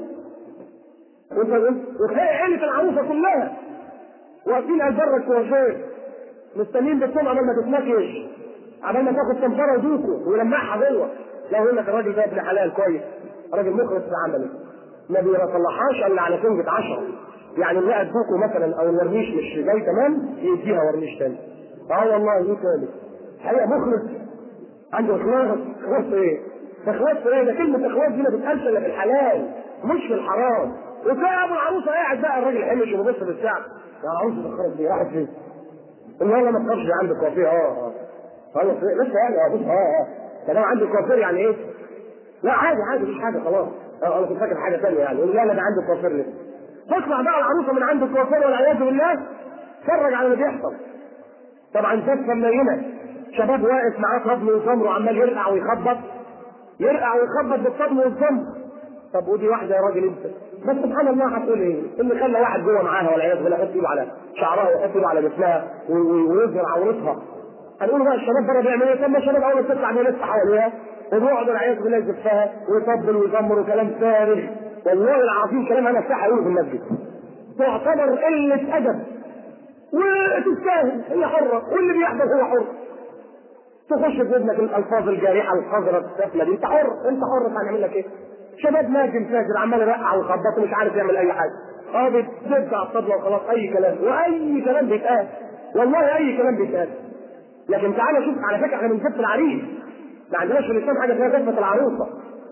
S1: وتلاقي عيلة العروسة كلها واقفين على البر الكوافير مستنيين بالصوم عمال ما تتنكش عمال ما تاخد كمفرة ودوكو ويلمعها جوه لا يقول لك الراجل ده ابن حلال كويس راجل مخلص في عمله ما بيطلعهاش الا على سنجة عشرة يعني اللي لقى دوكو مثلا او الورنيش مش جاي تمام يديها ورنيش تاني اه والله ايه تاني حقيقة مخلص عنده اخلاص اخلاص ايه؟ اخلاص ايه؟ ده كلمة اخلاص دي ما بتتقالش الا في الحلال مش في الحرام وتلاقي ابو العروسه قاعد بقى الراجل حلش وبيبص في الساعه يا عروسه تخرج دي راحت فين؟ والله ما تخافش عندك كوافير اه اه خلاص لسه يعني اه بص اه اه كلام عندي كوافير يعني ايه؟ لا عادي عادي مفيش حاجه خلاص اه انا كنت فاكر حاجه ثانيه يعني يقول لا لا ده عنده كوافير لسه تطلع بقى العروسه من عند الكوافير والعياذ بالله اتفرج على اللي بيحصل طبعا كفه ملينه شباب واقف معاه طبل وزمر وعمال يرقع ويخبط يرقع ويخبط بالطبل والزمر طب ودي واحده يا راجل انت بس سبحان الله هتقول ايه؟ اللي خلى واحد جوه معاها والعياذ بالله يحط ايده على شعرها ويحط ايده على جسمها ويظهر عورتها هنقول بقى الشباب بره بيعملوا ايه؟ طب ما الشباب اول ما تطلع بيلف حواليها وبيقعد والعياذ بالله يزفها ويطبل ويزمر وكلام فارغ والله العظيم كلام انا افتح اقوله في المسجد تعتبر قله ادب وتستاهل هي حره واللي بيحضر هو حر تخش في ودنك الالفاظ الجارحه القذره السفله دي انت حر انت حر هنعمل لك ايه؟ شباب ناجم فاجر عمال يرقع ويخبط ومش عارف يعمل اي حاجه اه بتدب على الطبله وخلاص اي كلام واي كلام بيتقال والله اي كلام بيتقال لكن تعالى شوف على فكره احنا بنزف العريس ما عندناش في الاسلام حاجه اسمها زفه العروسه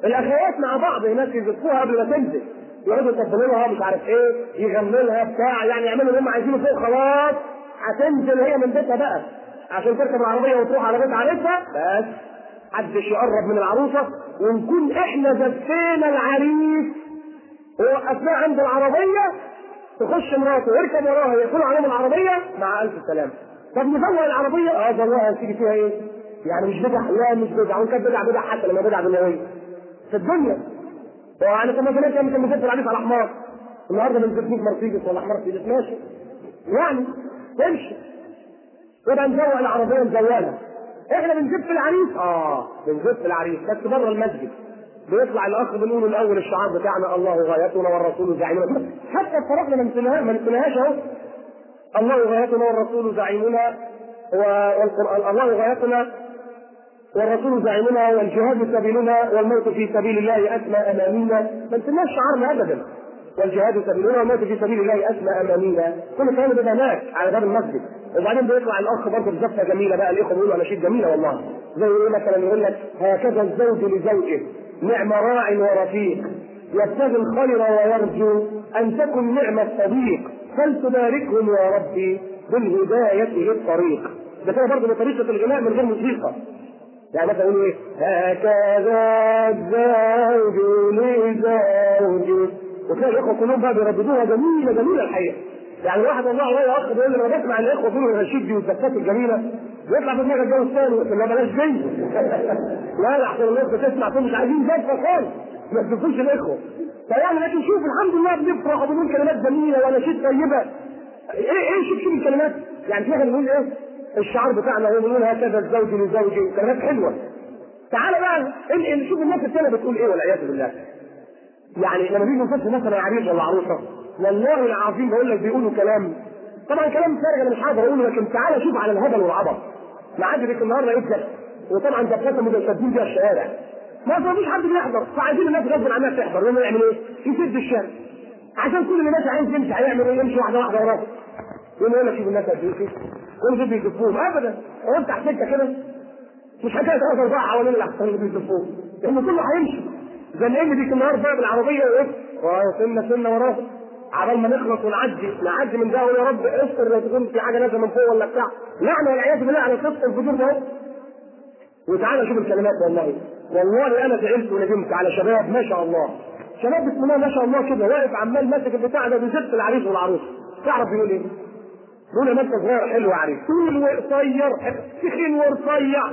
S1: الاخوات مع بعض هناك يزفوها قبل ما تنزل يقعدوا يطبلوا لها مش عارف ايه يغنوا لها بتاع يعني يعملوا اللي هم عايزينه فوق خلاص هتنزل هي من بيتها بقى عشان تركب العربيه وتروح على بيت عريسها بس محدش يقرب من العروسه ونكون احنا زفينا العريس ووقفناه عند العربيه تخش مراته ويركب وراها يدخلوا عليهم العربيه مع الف سلامه طب نزوق العربيه اه زوقها تيجي فيها ايه؟ يعني مش بدع لا مش بدع وان كانت بدع بدع حتى لما بدع دنيويه في الدنيا يعني كما زمان كان كان بيزف العريس على حمار النهارده بنزف 100 مرسيدس ولا حمار مرسيدس ماشي يعني تمشي يبقى نزوق العربيه نزوقها احنا بنزف العريس اه بنزف العريس بس بره المسجد بيطلع الاخ بنقول الاول الشعار بتاعنا الله غايتنا والرسول زعيمنا حتى الصراحه ما نسيناها ما نسيناهاش اهو الله غايتنا والرسول زعيمنا والقران الله غايتنا والرسول زعيمنا والجهاد سبيلنا والموت في سبيل الله اسمى امانينا ما نسيناش شعارنا ابدا والجهاد سبيلنا والموت في سبيل الله اسمى امانينا كل الكلام ده هناك على باب المسجد وبعدين بيطلع الاخ برضه بزفه جميله بقى الاخوه بيقولوا اناشيد جميله والله زي ايه مثلا يقول لك هكذا الزوج لزوجه نعم راع ورفيق يبتغي الخير ويرجو ان تكن نعم الصديق فلتباركهم يا ربي بالهدايه للطريق ده كده برضه بطريقه الغناء من غير موسيقى يعني مثلا يقولوا ايه هكذا الزوج لزوجه وتلاقي الاخوه كلهم بقى بيرددوها جميله جميله الحقيقه يعني واحد والله والله اخ بيقول لي انا بسمع الاخوه بيقولوا الرشيد دي والزكات الجميله بيطلع في دماغك الجو الثاني لا بلاش دي لا لا احسن الناس بتسمع تقول مش عايزين زفه خالص ما تزفوش الاخوه فيعني لكن شوف الحمد لله بنفرح وبنقول كلمات جميله واناشيد طيبه ايه ايه شوف شوف الكلمات يعني في واحد بيقول ايه الشعار بتاعنا هو بيقول هكذا الزوج لزوجه كلمات حلوه تعالى بقى انقل شوف الناس الثانيه بتقول ايه والعياذ بالله يعني لما بيجي نفس مثلا عريس ولا عروسه والله العظيم بقول لك بيقولوا كلام طبعا كلام فارغ انا مش هقدر اقوله لكن تعالى شوف على الهبل والعبط ما عاد بك النهارده يتلف وطبعا دكاتره متشددين فيها الشوارع ما فيش حد بيحضر فعايزين الناس غصب عنها تحضر لما يعمل ايه؟ يسد الشارع عشان كل اللي ماشي عايز يمشي هيعمل ايه؟ يمشي واحده واحده وراه يقول يقول لك شوف الناس قد ايه كل دول بيزفوهم ابدا هو افتح سكه كده مش حكايه ثلاث اربعه حوالين الاحسن اللي بيزفوهم لان كله هيمشي زي اللي ديك النهار بقى بالعربيه وايه؟ سنه سنه وراه عبال ما نخلص ونعدي نعدي من ده يا رب استر لا تكون في حاجه نازله من فوق ولا بتاع لعنه والعياذ بالله على صدق الفجور ده وتعالى شوف الكلمات والله والله انا زعلت وندمت على شباب ما شاء الله شباب بسم الله ما شاء الله كده واقف عمال ماسك البتاع ده بيزف العريس والعروس تعرف بيقول ايه؟ بيقول يا انت صغير حلو يا عريس طول وقصير تخين ورفيع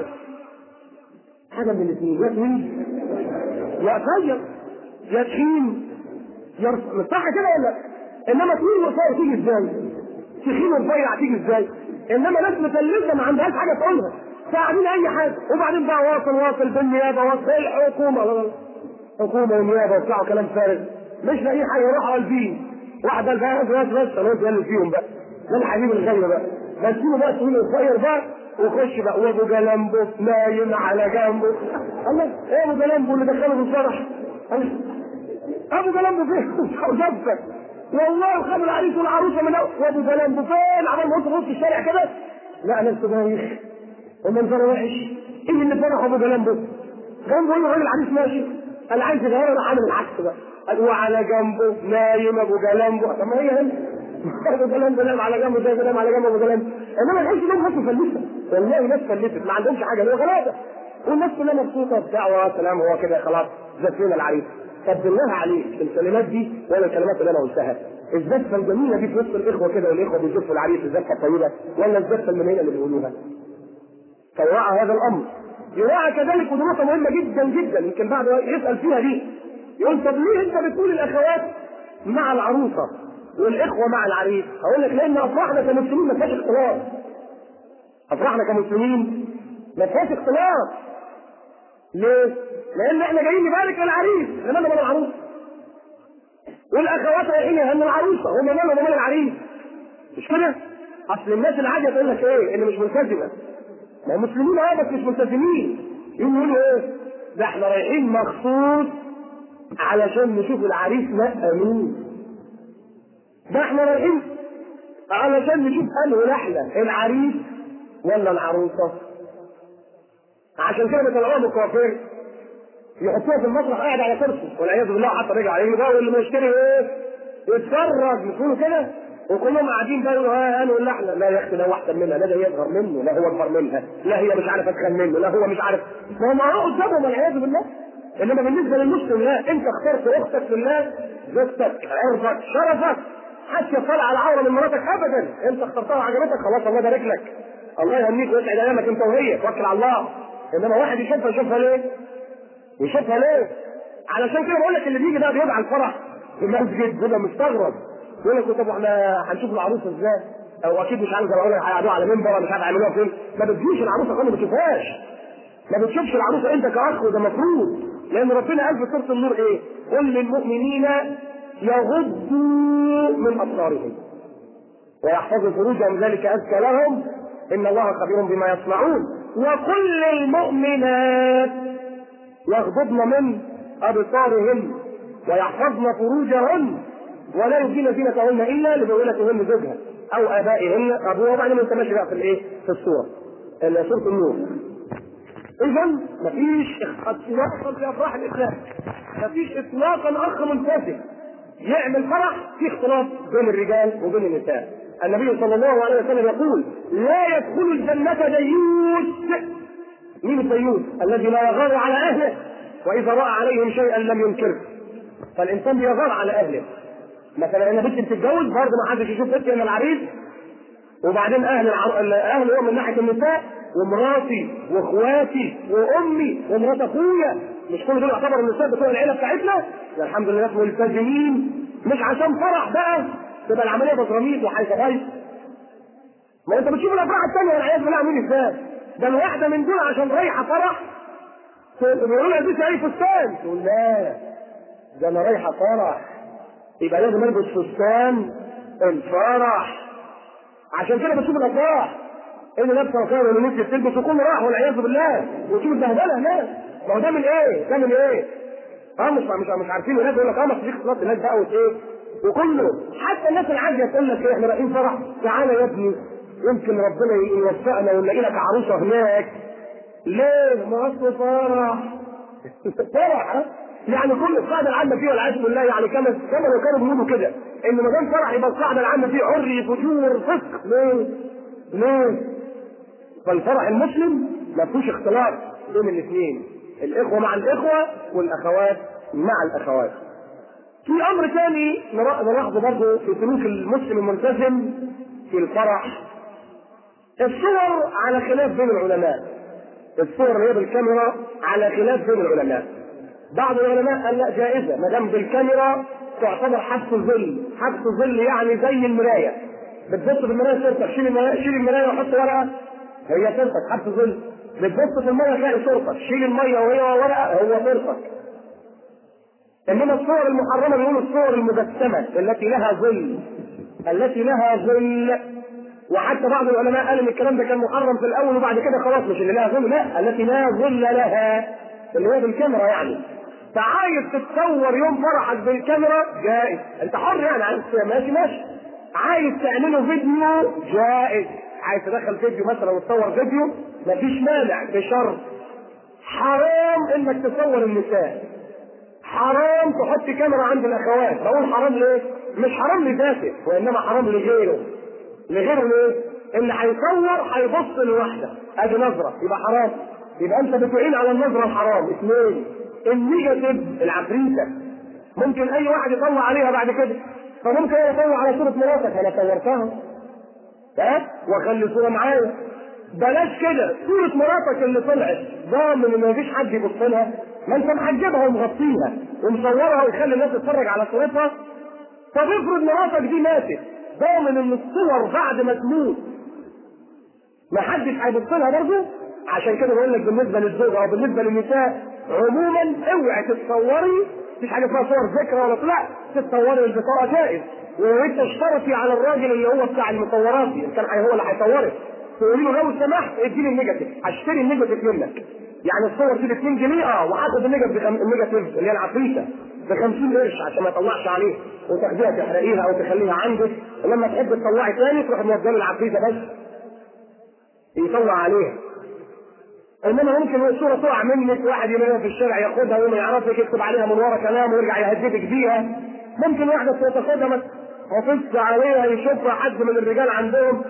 S1: حاجه من الاثنين يا طويل يا قصير يا تخين يا رف... صح كده ولا انما طويل وقصير تيجي ازاي؟ تخين ورفيع تيجي ازاي؟ انما ناس مثلثه ما عندهاش حاجه تقولها فقاعدين اي حاجه وبعدين بقى واصل واصل بالنيابه واصل الحكومه حكومه ونيابه وبتاع كلام فارغ مش لاقي حاجه يروحوا قلبين واحد قال بقى بس بس انا قلت فيهم بقى ده الحبيب الغير بقى بس سيبه بقى طويل وقصير بقى وخش بقى وابو جلامبو نايم على جنبه الله ايه ابو جلامبو اللي دخله في الفرح ابو جلامبو فين؟ وزفت والله وخد العريس والعروسه من أول وابو جلامبو فين؟ عمال ما في نص الشارع كده لا انا لسه بايخ ومنظره وحش ايه اللي فرح ابو جلامبو؟ جنبه ايه الراجل العريس ماشي انا عايز يغير راح عامل العكس بقى قال وعلى جنبه نايم ابو جلامبو طب ما هي هنا ابو جلامبو نام على جنبه زي نام على جنب ابو جلامبو انما العيش لهم ناس مفلسه والله ناس فلست ما عندهمش حاجه هو غلابه والناس كلها مبسوطه بتاع سلام هو كده خلاص زفينا العريس طب بالله عليك الكلمات دي ولا الكلمات اللي انا قلتها الزفه الجميله دي في وسط الاخوه كده والاخوه بيزفوا العريس الزفه الطيبه ولا الزفه المنيله اللي بيقولوها فيراعى هذا الامر يراعى كذلك ودي نقطه مهمه جدا جدا يمكن بعد يسال فيها دي يقول طب ليه انت بتقول الاخوات مع العروسه والاخوه مع العريس؟ اقول لك لان افراحنا كمسلمين ما فيهاش اختلاط. افراحنا كمسلمين ما فيهاش اختلاط. ليه؟ لان احنا جايين نبارك للعريس انما مال العروس. والاخوات رايحين يهنوا العروسه هم مالهم ومال العريس. مش كده؟ اصل الناس العاديه تقول لك ايه؟ اللي مش ملتزمه. ما هم مسلمين اه بس مش ملتزمين. يقولوا ايه؟ ده احنا رايحين مخصوص علشان نشوف العريس لا مين. ده احنا رايحين علشان نشوف انه الاحلى العريس ولا العروسه عشان كده بيطلعوها مكوافير يحطوها في المسرح قاعد على كرسي والعياذ بالله حتى رجع عليه بقى واللي مشتري ايه؟ يتفرج يكونوا كده وكلهم قاعدين بقى يقولوا ها انا ولا احنا لا يا اختي لا هو احسن منها لا ده هي اصغر منه لا هو اكبر منها لا هي مش عارف اتخن منه لا هو مش عارف ما هم اهو قدامهم والعياذ بالله انما بالنسبه للمسلم لا انت اخترت اختك في الله زوجتك عرضك شرفك حتى يطلع على عوره من مراتك ابدا انت اخترتها وعجبتك خلاص الله يبارك لك الله يهنيك ويسعد ايامك انت وهي توكل على الله انما واحد يشوفها يشوفها ليه؟ يشوفها ليه؟ علشان كده بقول لك اللي بيجي بقى بيبقى الفرح في المسجد بيبقى مستغرب يقول لك طب احنا هنشوف العروسه ازاي؟ او اكيد مش عارف زي ما اقول هيقعدوها على منبر مش عارف هيعملوها فين ما بتجيش العروسه خالص ما بتشوفهاش ما بتشوفش العروسه انت كاخ وده مفروض لان ربنا قال في سوره النور ايه؟ قل للمؤمنين يغضوا من ابصارهم ويحفظوا فروجهم ذلك ازكى لهم ان الله خبير بما يصنعون وكل المؤمنات يغضضن من ابصارهن ويحفظن فروجهن ولا يبدين زينتهن الا لبولتهن زوجها او ابائهن ابوها وبعدين انت ماشي بقى في الايه؟ في الصور اللي سوره النور اذا مفيش اطلاقا في افراح الاسلام مفيش اطلاقا اخ منتسب يعمل فرح في اختلاط بين الرجال وبين النساء النبي صلى الله عليه وسلم يقول لا يدخل الجنة ديوث مين الديوث؟ الذي لا يغار على اهله واذا راى عليهم شيئا لم ينكره فالانسان بيغار على اهله مثلا انا بنت بتتجوز برضه ما حدش يشوف بنتي انا العريس وبعدين اهل العر... اهل هو من ناحيه النساء ومراتي واخواتي وامي ومرات اخويا مش كل دول يعتبر النساء بتوع العيله بتاعتنا لا الحمد لله اسمه ملتزمين مش عشان فرح بقى تبقى العمليه بطراميط وحيث غيث ما انت بتشوف الافراح الثانيه والعياذ بالله عاملين ازاي ده الواحده من دول عشان رايحه فرح بيقولوا لها البسي اي فستان تقول لا ده انا رايحه فرح يبقى لازم البس فستان الفرح عشان كده بتشوف الافراح اللي لابسه وكان واللي نسيت تلبس وكله راح والعياذ بالله وتشوف البهدله هناك ما هو ده من ايه؟ ده من ايه؟ اه مش مش مش عارفين الناس يقول لك اه ما في اختلاط الناس بقى وايه؟ وكله حتى الناس العاديه تقول لك ايه احنا رايحين فرح تعالى يا ابني يمكن ربنا يوفقنا ونلاقي لك عروسه هناك ليه؟ ما اصل فرح فرح ها؟ يعني كل القاعده العامه فيه والعياذ بالله يعني كما كما لو كانوا بيقولوا كده ان ما دام فرح يبقى القاعده العامه فيه عري فجور فسق ليه؟ ليه؟ فالفرح المسلم ما فيهوش اختلاط بين الاثنين الاخوه مع الاخوه والاخوات مع الاخوات في امر ثاني نلاحظه برضه في سلوك المسلم الملتزم في الفرح الصور على خلاف بين العلماء الصور اللي هي بالكاميرا على خلاف بين العلماء بعض العلماء قال لا جائزه ما دام بالكاميرا تعتبر حبس الظل حبس الظل يعني زي المرايه بتبص في المرايه صورتك شيل المرايه شيل المرايه وحط ورقه هي صورتك حبس ظل بتبص في الميه تلاقي صورتك شيل الميه وهي ورقه هو صورتك انما الصور المحرمه بيقولوا الصور المجسمه التي لها ظل التي لها ظل وحتى بعض العلماء قال ان الكلام ده كان محرم في الاول وبعد كده خلاص مش اللي لها ظل لا التي لا ظل لها اللي هي بالكاميرا يعني فعايز تتصور يوم فرحك بالكاميرا جائز انت حر يعني عايز ماشي ماشي عايز تعمله فيديو جائز عايز تدخل فيديو مثلا وتصور فيديو مفيش مانع بشرط حرام انك تصور النساء حرام تحط كاميرا عند الاخوات بقول حرام ليه؟ مش حرام لذاته وانما حرام لغيره لغيره ليه؟ اللي هيصور هيبص لواحده ادي نظره يبقى حرام يبقى انت بتعين على النظره الحرام اثنين النيجاتيف العفريته ممكن اي واحد يطلع عليها بعد كده فممكن يطلع على صوره مراتك انا صورتها ها واخلي صوره معايا بلاش كده صورة مراتك اللي طلعت ضامن ان مفيش حد يبص لها ما انت محجبها ومغطيها ومصورها ويخلي الناس تتفرج على صورتها طب افرض مراتك دي ماتت ضامن ان الصور بعد ما تموت ما حدش هيبص لها برضه عشان كده بقول لك بالنسبه للزوجه او بالنسبه للنساء عموما اوعي تتصوري مفيش حاجه اسمها صور ذكرى ولا طلع تتصوري البطاقه جائز وانت اشترطي على الراجل اللي هو بتاع المصورات ان كان هو اللي هيصورك تقولي له لو سمحت اديني النيجاتيف هشتري النيجاتيف منك يعني الصور دي ب 2 جنيه اه وهاخد النيجاتيف النيجاتيف اللي هي العفريته ب 50 قرش عشان ما يطلعش عليه وتاخديها تحرقيها او تخليها عندك ولما تحب تطلعي تاني تروح موزنه العفريته بس يطلع عليها انما ممكن الصوره تقع منك واحد يلاقيها في الشارع ياخدها وما يعرفك يكتب عليها من ورا كلام ويرجع يهددك بيها ممكن واحده تاخدها ما حافظت عليها يشوفها حد من الرجال عندهم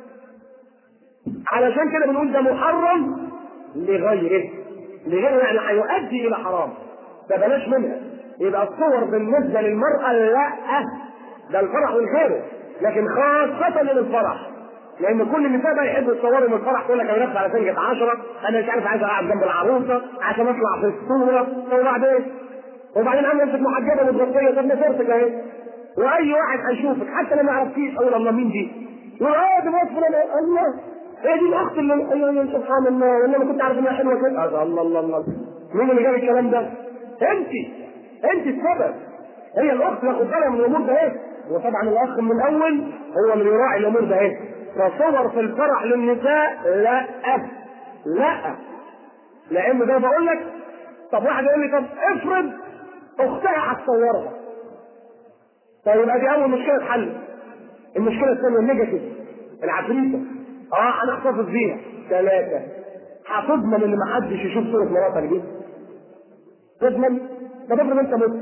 S1: علشان كده بنقول ده محرم لغيره لغيره يعني هيؤدي الى حرام فبلاش منها يبقى الصور بالنسبه للمراه لا ده الفرح والغيره لكن خاصه للفرح لان كل النساء بقى يحبوا يتصوروا من الفرح تقول لك انا نفسي على سنجة عشرة انا مش عارف عايز اقعد جنب العروسه عشان اطلع في الصوره وبعدين وبعدين انا انت محجبه متغطيه طب ما صورتك اهي واي واحد هيشوفك حتى لو ما يعرفكيش اقول الله مين دي؟ يقول اه دي مرات فلان الله هي دي الاخت اللي ايوه سبحان الله والله ما كنت عارف انها حلوه كده الله الله الله مين اللي جاب الكلام ده؟ انت انت السبب هي الاخت اللي بالها من الامور ده ايه؟ وطبعا الاخ من الاول هو اللي يراعي الامور ده ايه؟ فصور في الفرح للنساء لا لا لان ده بقول لك طب واحد يقول لي طب افرض اختها هتصورها طيب ادي اول مشكله اتحلت المشكله الثانيه النيجاتيف العفريته اه انا احتفظ بيها ثلاثه هتضمن ان محدش يشوف صوره مراتك دي تضمن طب افرض انت مت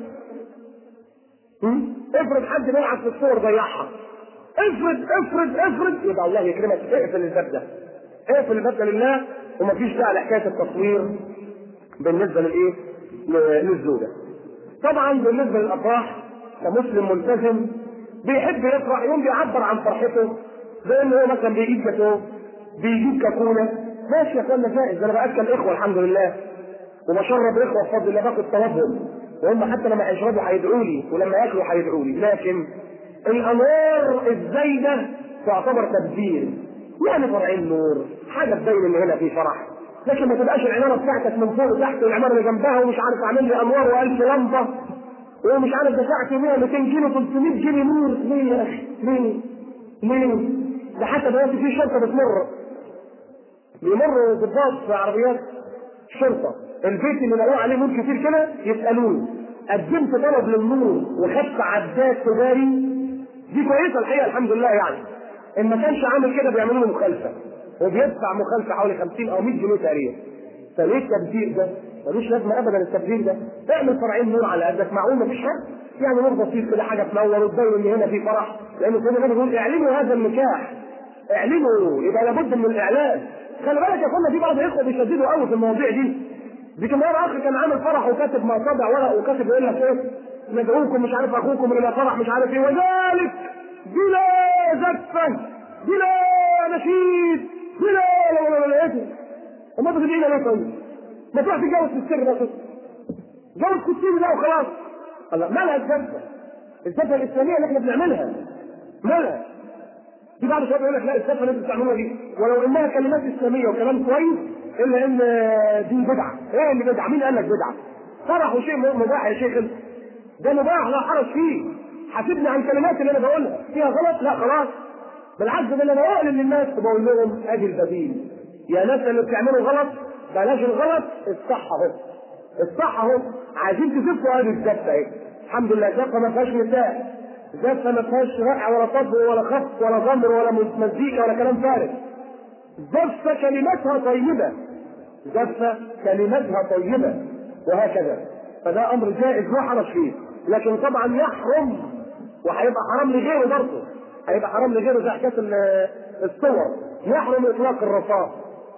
S1: افرض حد بيلعب في الصور ضيعها افرض افرض افرض يبقى الله يكرمك اقفل الباب ده اقفل الباب ده لله ومفيش داعي لحكايه التصوير بالنسبه للايه؟ للزوجه. طبعا بالنسبه للافراح كمسلم ملتزم بيحب يفرح يوم بيعبر عن فرحته بان هو مثلا بيجيب جاتوه بيجيب كاكوله ماشي يا اخوانا جائز ده انا باكل اخوه الحمد لله وبشرب اخوه بفضل الله باخد ثوابهم وهم حتى لما هيشربوا هيدعوا لي ولما ياكلوا هيدعوا لي لكن الانوار الزايده تعتبر تبذير يعني فرعين نور حاجه تبين ان هنا في فرح لكن ما تبقاش العماره بتاعتك من فوق وتحت والعماره اللي جنبها ومش عارف اعمل لي انوار و1000 لمبه ومش عارف دفعت 100 200 جنيه 300 جنيه نور ليه يا اخي؟ ليه؟ ليه؟ ده حتى دلوقتي في شرطه بتمر بيمر ضباط في عربيات الشرطه البيت اللي لقوه عليه نور كتير كده يسالوني قدمت طلب للنور وخدت عداد تجاري دي كويسه الحقيقه الحمد لله يعني ان ما كانش عامل كده بيعملوا له مخالفه وبيدفع مخالفه حوالي 50 او 100 جنيه تقريبا فليه التبذير ده؟ ملوش لازمه ابدا التبذير ده اعمل فرعين نور على قدك معقول مفيش حد يعني نور بسيط كده حاجه تنور وتبين ان هنا في فرح لان سيدنا النبي بيقول اعلنوا هذا النكاح اعلنوا يبقى لابد من الاعلان خلي بالك يا اخوانا في بعض الاخوه بيشددوا قوي في المواضيع دي دي كان مره اخ كان عامل فرح وكاتب مصابع ورق وكاتب يقول لك ايه ندعوكم مش عارف اخوكم الى فرح مش عارف ايه وذلك بلا زفه بلا نشيد بلا لا لا لا ايه وما تدعينا ليه طيب؟ ما تروح تتجوز في السر بقى جوز في السر بقى وخلاص الله مالها الزفه؟ الزفه الاسلاميه اللي احنا بنعملها مالها؟ في بعض الشباب يقول لك لا الزفه اللي انتوا بتعملوها دي ولو انها كلمات اسلاميه وكلام كويس الا ان دي بدعه، ايه اللي بدعه؟ مين قال لك بدعه؟ فرحوا شيء مباح يا شيخ ده مباح لا حرج فيه حاسبني عن الكلمات اللي انا بقولها فيها غلط لا خلاص بالعكس ده انا بقول للناس بقول لهم ادي البديل يا ناس اللي بتعملوا غلط بلاش الغلط الصح اهو الصح اهو عايزين تزفوا ادي الزفه اهي الحمد لله زفه ما فيهاش نساء زفه ما فيهاش رقع ولا طب ولا خفض ولا ضمر ولا مزيكا ولا كلام فارغ زفه كلماتها طيبه زفه كلماتها طيبه وهكذا فده امر جائز لا حرج فيه لكن طبعا يحرم وهيبقى حرام لغيره برضه هيبقى حرام لغيره زي حكايه الصور يحرم اطلاق الرصاص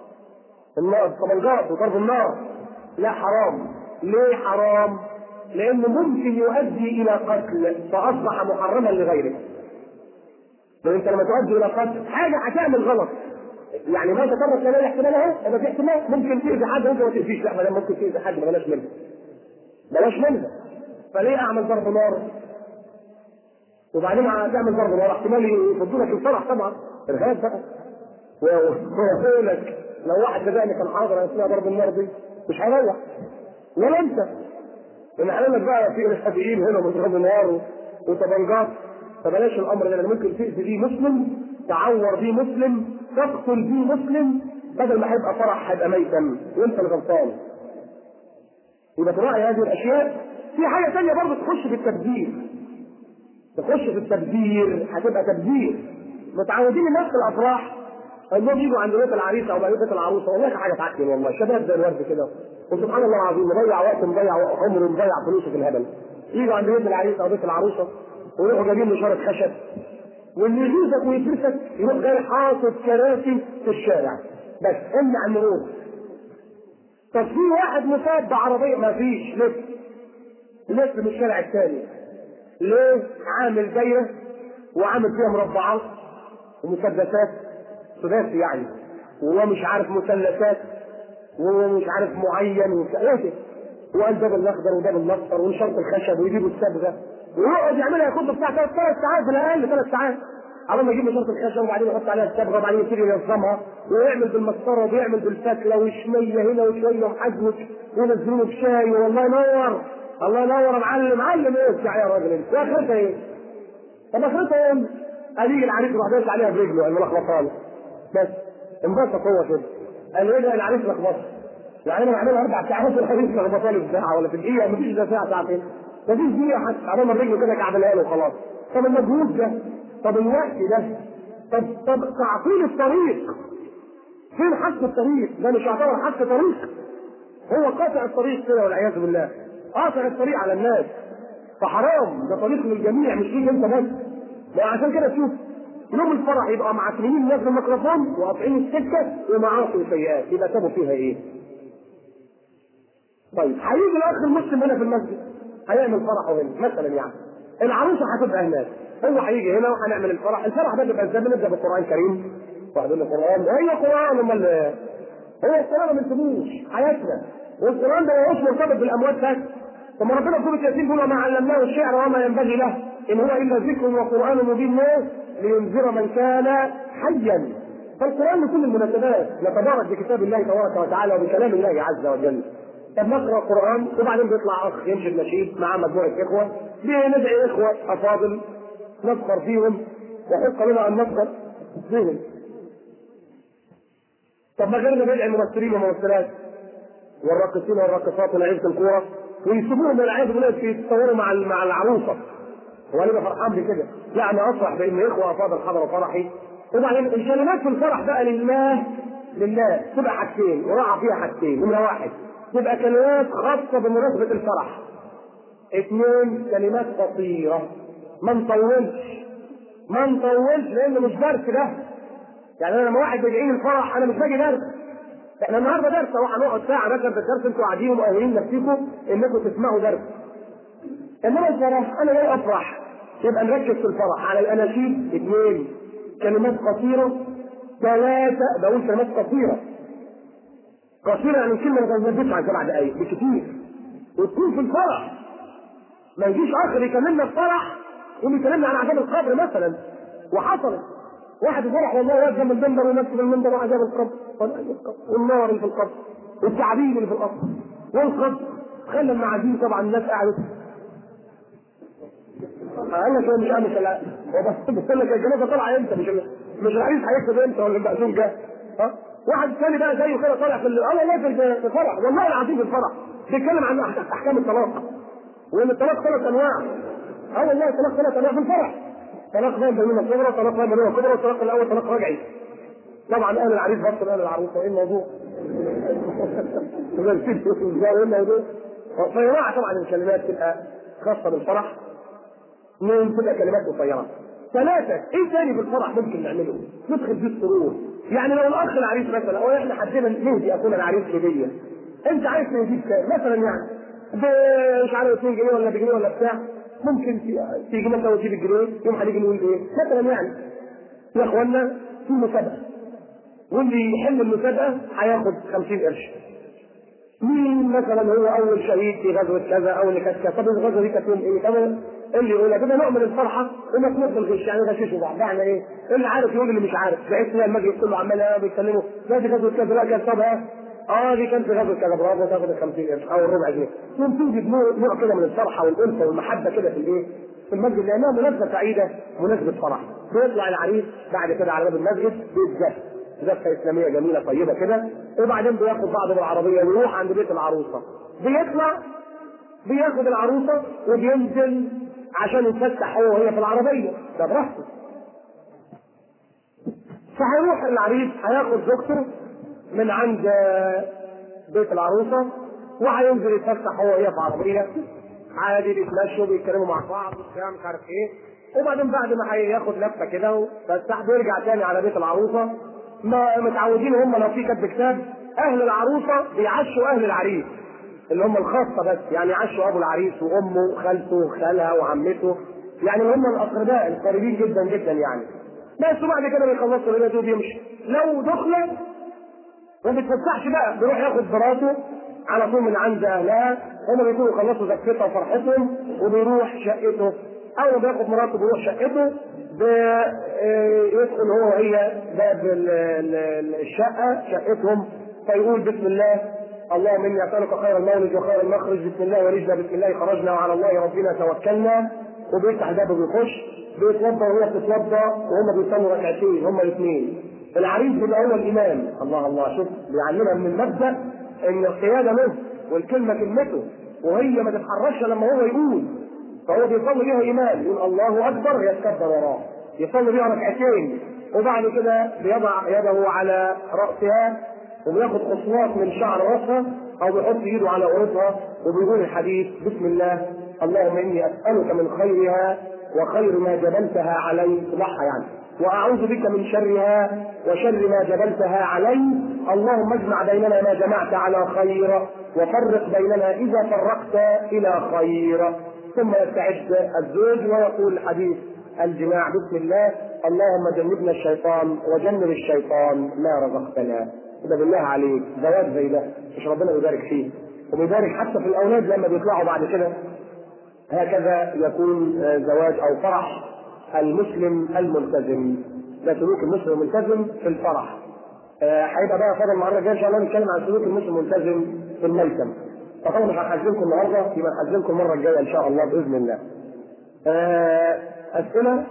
S1: الطبنجات وضرب النار لا حرام ليه حرام لانه ممكن يؤدي الى قتل فاصبح محرما لغيره لو انت لما تؤدي الى قتل حاجه هتعمل غلط يعني ما تطرق لنا الاحتمال اهو هذا في احتمال ممكن تاذي حد وانت ما تاذيش لا ما دام ممكن تاذي حد بلاش منها بلاش منها فليه اعمل ضرب نار وبعدين تعمل ضرب نار احتمال يفضوا لك الفرح طبعا ارهاب بقى ويقول لك لو واحد صدقني كان حاضر اثناء ضرب النار دي مش هيروح ولا انت لان هقول لك بقى في ارهابيين هنا بيضربوا نار وطبنجات فبلاش الامر ده ممكن تاذي بيه مسلم تعور بيه مسلم تقتل بيه مسلم بدل ما هيبقى فرح هيبقى ميتا وانت اللي غلطان يبقى تراعي هذه الاشياء في حاجه ثانيه برضه تخش في التبذير تخش في التبذير هتبقى تبذير متعودين الناس في الافراح المهم يجوا عند بيت العريس او بيت العروسه والله حاجه تعكن والله شباب زي الورد كده وسبحان الله العظيم مضيع وقت مضيع عمره مضيع فلوسه في الهبل يجوا عند بيت العريس او بيت العروسه ويروحوا جايبين له شارة خشب واللي يجوزك ويفلسك يروح جاي حاطط كراسي في الشارع بس امنع المرور طب في واحد مصاب بعربيه ما فيش لف لف من الشارع الثاني ليه؟ عامل دايره وعامل فيها مربعات ومسدسات ثلاثي يعني وهو مش عارف مثلثات وهو مش عارف معين وكذا وقال ده بالاخضر وده بالاصفر وشرط الخشب ويجيبوا الصبغه ويقعد يعملها ياخد بتاع ثلاث ساعات على الاقل ثلاث ساعات قبل ما يجيب شرط الخشب وبعدين يحط عليها الصبغه وبعدين يبتدي ينظمها ويعمل بالمسطره وبيعمل بالفتله وشميه هنا وشويه وحزمك وينزلونه بشاي والله ينور الله ينور يا معلم علم ايه يا راجل انت واخرتها ايه؟ طب اخرتها ايه؟ قال يجي العريس يروح دايس عليها برجله قال ملخبطها بس انبسط هو كده قال ايه العريس لخبطها يعني انا بعملها اربع ساعات والعريس لخبطها لي في ساعه ولا في دقيقه مفيش ده ساعه ساعتين مفيش دقيقه حتى عمال ما الرجل كده كعبلها له وخلاص طب المجهود ده طب الوقت ده طب طب تعطيل الطريق فين حس الطريق ده مش يعتبر حس طريق هو قاطع الطريق كده والعياذ بالله قاطع الطريق على الناس فحرام ده طريق للجميع مش ليك انت بس وعشان كده تشوف يوم الفرح يبقى معتمين الناس بالميكروفون وقاطعين السكه ومعاصي وسيئات يبقى سابوا فيها ايه؟ طيب هيجي الاخ المسلم هنا في المسجد هيعمل فرحه هنا مثلا يعني العروسه هتبقى هناك هو هيجي هنا وهنعمل الفرح الفرح ده بيبقى ازاي بنبدا بالقران الكريم واحد يقول القران هي قران امال هو القران ما بنسيبوش حياتنا والقران ده مش مرتبط بالاموات بس ثم ربنا في سوره ياسين بيقول وما علمناه الشعر وما ينبغي له ان هو الا ذكر وقران مبين له لينذر من كان حيا فالقران لكل المناسبات نتبارك بكتاب الله تبارك وتعالى وبكلام الله عز وجل طب نقرا قران وبعدين بيطلع اخ يمشي النشيد مع مجموعه اخوه بندعي اخوه افاضل نفخر فيهم وحق لنا ان نفخر فيهم طب ما غيرنا بيدعي الممثلين والممثلات والراقصين والراقصات ولعيبه الكوره ويسيبوهم والعياذ بالله يتصوروا مع مع العروسه هو انا فرحان بكده لا انا افرح بان اخوه افاضل حضروا فرحي وبعدين الكلمات في الفرح بقى لله لله تبقى حاجتين وراعى فيها حاجتين نمره واحد تبقى كلمات خاصه بمناسبه الفرح اثنين كلمات قصيره ما نطولش ما نطولش لان مش درس ده يعني انا لما واحد بيدعيني الفرح انا مش باجي درس احنا النهارده درس اهو هنقعد ساعه مثلا في الدرس انتوا قاعدين ومؤهلين نفسكم انكم تسمعوا درس انما الفرح انا جاي افرح يبقى نركز في الفرح على الاناشيد اثنين كلمات قصيره ثلاثه بقول كلمات قصيره قصيره يعني الكلمه ما تنزلش عن سبع دقائق بكثير وتكون في الفرح ما يجيش اخر يكلمنا الفرح يقوم يكلمنا عن عذاب القبر مثلا وحصلت واحد فرح والله واقف جنب المنبر ويمثل المنبر وعذاب القبر والنار اللي في القبر والتعذيب اللي في القبر والقبر خلى المعازيم طبعا الناس قعدت قال لك مش مش لا بس لك الجنازه طالعه امتى مش مش العريس هيكتب امتى ولا المأذون جه ها واحد ثاني بقى زيه كده طالع في اه والله في الفرح والله العظيم في الفرح بيتكلم عن احكام الطلاق وان الطلاق ثلاث انواع اه والله الطلاق ثلاث انواع في الفرح طلاق غير بينونه صغرى طلاق غير بينونه كبرى الطلاق الاول طلاق رجعي طبعا اهل العريس بطل اهل العروسه ايه الموضوع؟ ايه الموضوع؟ فيراعى طبعا الكلمات تبقى خاصه بالفرح اثنين تبقى كلمات قصيره ثلاثة ايه تاني في الفرح ممكن نعمله؟ ندخل فيه السرور يعني لو الاخ العريس مثلا او احنا حبينا نهدي اخونا العريس هدية انت عايز تهديه كام؟ مثلا يعني مش عارف 2 جنيه ولا بجنيه ولا بتاع ممكن تيجي مثلا وتجيب الجنيه يوم هنيجي نقول ايه؟ مثلا يعني يا اخوانا في مسابقة واللي يحل المسابقة هياخد 50 قرش مين مثلا هو اول شهيد في غزوه كذا او اللي كانت كذا طب الغزوه دي كانت يوم ايه؟ طب اللي يقولها كده نوع من الفرحه ومسموح بالغش يعني غششوا بعض يعني ايه؟ اللي عارف يقول اللي مش عارف بحيث ان المجلس كله عمال بيتكلموا لا دي غزوه كذا لا كانت طب اه دي كانت في غزوه كذا برافو تاخد ال 50 قرش او الربع جنيه ثم توجد نوع كده من الفرحه والانثى والمحبه كده في الايه؟ في المسجد لانها مناسبه سعيده مناسبه فرح بيطلع العريس بعد كده على باب المسجد بيتزف زفه اسلاميه جميله طيبه كده وبعدين بياخد بعضه بالعربيه ويروح عند بيت العروسه بيطلع بياخد العروسه وبينزل عشان يتفسح هو وهي في العربيه ده براحته فهيروح العريس هياخد زوجته من عند بيت العروسه وهينزل يتفسح هو وهي في عربيه عادي بيتمشوا بيتكلموا مع بعض وبتاع مش عارف ايه وبعدين بعد ما هياخد لفه كده وفسح بيرجع تاني على بيت العروسه ما متعودين هم لو في كتب كتاب اهل العروسه بيعشوا اهل العريس اللي هم الخاصه بس يعني يعشوا ابو العريس وامه وخالته وخالها وعمته يعني اللي هم الاقرباء القريبين جدا جدا يعني بس وبعد كده بيخلصوا الليله دي وبيمشي لو دخل ما بيتفسحش بقى بيروح ياخد مراته على طول من عند اهلها هم بيكونوا خلصوا زكتها وفرحتهم وبيروح شقته اول ما بياخد مراته بيروح شقته يدخل هو وهي باب الشقه شقتهم فيقول بسم الله اللهم اني اسالك خير المولد وخير المخرج بسم الله ولجنا بسم الله خرجنا وعلى الله ربنا توكلنا وبيفتح الباب وبيخش بيتوضا وهي بتتوضا وهم بيصلوا ركعتين هم الاثنين العريس بيبقى هو الامام الله الله شوف بيعلمها من المبدا ان القياده له والكلمه كلمته وهي ما تتحركش لما هو يقول فهو بيصلي بيها امام يقول الله اكبر يتكبر وراه يصلي بيها ركعتين وبعد كده بيضع يده على راسها وبياخد خصوات من شعر راسها او بيحط ايده على قرطها وبيقول الحديث بسم الله اللهم اني اسالك من خيرها وخير ما جبلتها علي صباحها يعني واعوذ بك من شرها وشر ما جبلتها علي اللهم اجمع بيننا ما جمعت على خير وفرق بيننا اذا فرقت الى خير ثم يستعد الزوج ويقول الحديث الجماع بسم الله اللهم جنبنا الشيطان وجنب الشيطان ما رزقتنا ده بالله عليك زواج زي ده مش ربنا بيبارك فيه وبيبارك حتى في الاولاد لما بيطلعوا بعد كده هكذا يكون زواج او فرح المسلم الملتزم ده سلوك المسلم الملتزم في الفرح هيبقى بقى فاضل المره الجايه ان شاء الله نتكلم عن سلوك المسلم الملتزم في الميتم فطبعا مش هنحزنكم النهارده يبقى نحزنكم المره الجايه ان شاء الله باذن الله. اسئله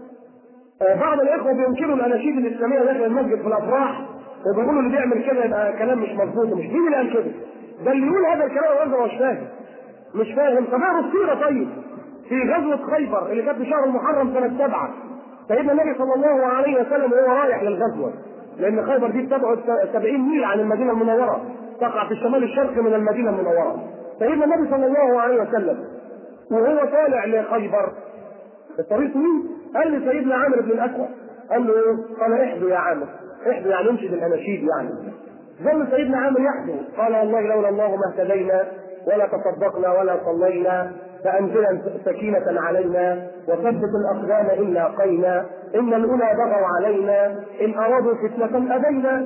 S1: بعض الاخوه بينكروا الاناشيد الاسلاميه داخل المسجد في الافراح وبيقولوا اللي بيعمل كده يبقى كلام مش مظبوط ومش مين اللي قال كده؟ ده اللي يقول هذا الكلام هو مش فاهم مش فاهم طب اقرا السيره طيب في غزوه خيبر اللي كانت في شهر المحرم سنه سبعه سيدنا النبي صلى الله عليه وسلم وهو رايح للغزوه لان خيبر دي بتبعد 70 ميل عن المدينه المنوره تقع في الشمال الشرقي من المدينه المنوره سيدنا النبي صلى الله عليه وسلم وهو طالع لخيبر الطريق طويل قال لسيدنا عامر بن الاسود قال له ايه؟ قال احدوا يا عامر احدوا يعني انشد الاناشيد يعني ظل سيدنا عامر يحدو قال والله لولا الله ما اهتدينا ولا تصدقنا ولا صلينا فانزلا سكينة علينا وثبت الأقدام إن لاقينا إن الأولى بغوا علينا إن أرادوا فتنة أبينا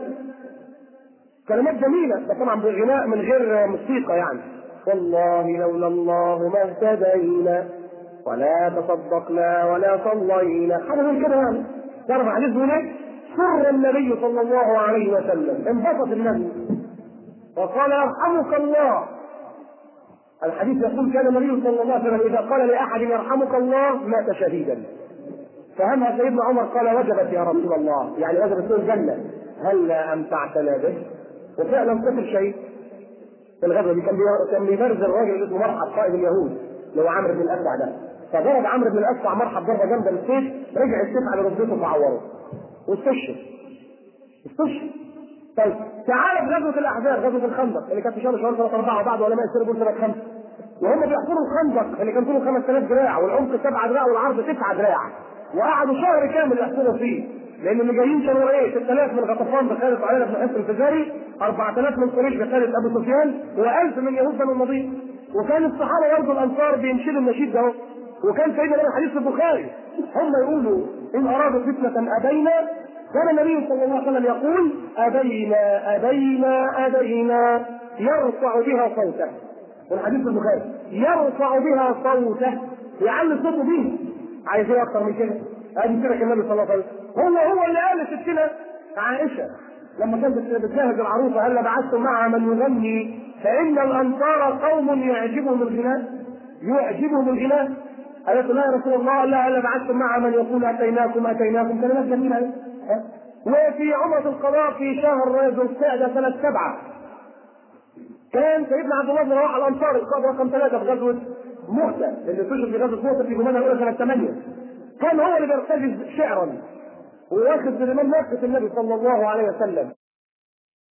S1: كلمات جميلة ده طبعا بغناء من غير موسيقى يعني والله لولا الله ما اهتدينا ولا تصدقنا ولا صلينا حاجة زي كده يعني تعرف حديث بيقول ايه؟ سر النبي صلى الله عليه وسلم انبسط النبي وقال يرحمك الله الحديث يقول كان النبي صلى الله عليه وسلم اذا قال لاحد يرحمك الله مات شهيدا فهمها سيدنا عمر قال وجبت يا رسول الله يعني وجبت له الجنه هلا امتعتنا به وفعلا قتل شهيد في الغزوه دي كان كان بيبرز الراجل اللي اسمه مرحب قائد اليهود اللي هو عمرو بن الاسع ده فضرب عمرو بن الاسع مرحب ضربه جامده بالسيف رجع السيف على ركبته فعوره واستشهد استشهد طيب تعال في غزوه الاحزاب غزوه الخندق اللي كانت في شهر شهر سنه اربعه وبعد علماء السيره بيقول سنه خمسه وهم بيحفروا الخندق اللي كان طوله 5000 دراع والعمق 7 دراع والعرض 9 دراع وقعدوا شهر كامل يحفروا فيه لان اللي جايين كانوا ايه 6000 من غطفان بخالد علي بن حسن الفزاري 4000 من قريش بخالد ابو سفيان و1000 من يهود بنو النضير وكان الصحابه برضه الانصار بينشدوا النشيد ده وكان سيدنا النبي حديث البخاري هم يقولوا ان ارادوا فتنه ابينا كان النبي صلى الله عليه وسلم يقول أبينا أبينا أبينا يرفع بها صوته والحديث البخاري يرفع بها صوته يعلي صوته به عايز ايه اكتر من كده؟ ادي كده النبي صلى الله عليه وسلم هو هو اللي قال لستنا عائشه لما كانت بتجهز العروسه هل بعثتم معها من يغني فان الانصار قوم يعجبهم الغناء يعجبهم الغناء قالت لا يا رسول الله لا الا بعثتم معها من يقول اتيناكم اتيناكم كلمات جميله وفي عمرة القضاء في شهر ذو القعدة سنة سبعة كان سيدنا عبد الله بن رواحة الأنصاري القائد رقم ثلاثة في غزوة مؤتة اللي تشهد في غزوة مؤتة في جمانة الأولى سنة ثمانية كان هو اللي بيرتجز شعرا وواخد بالإمام وقت النبي صلى الله عليه وسلم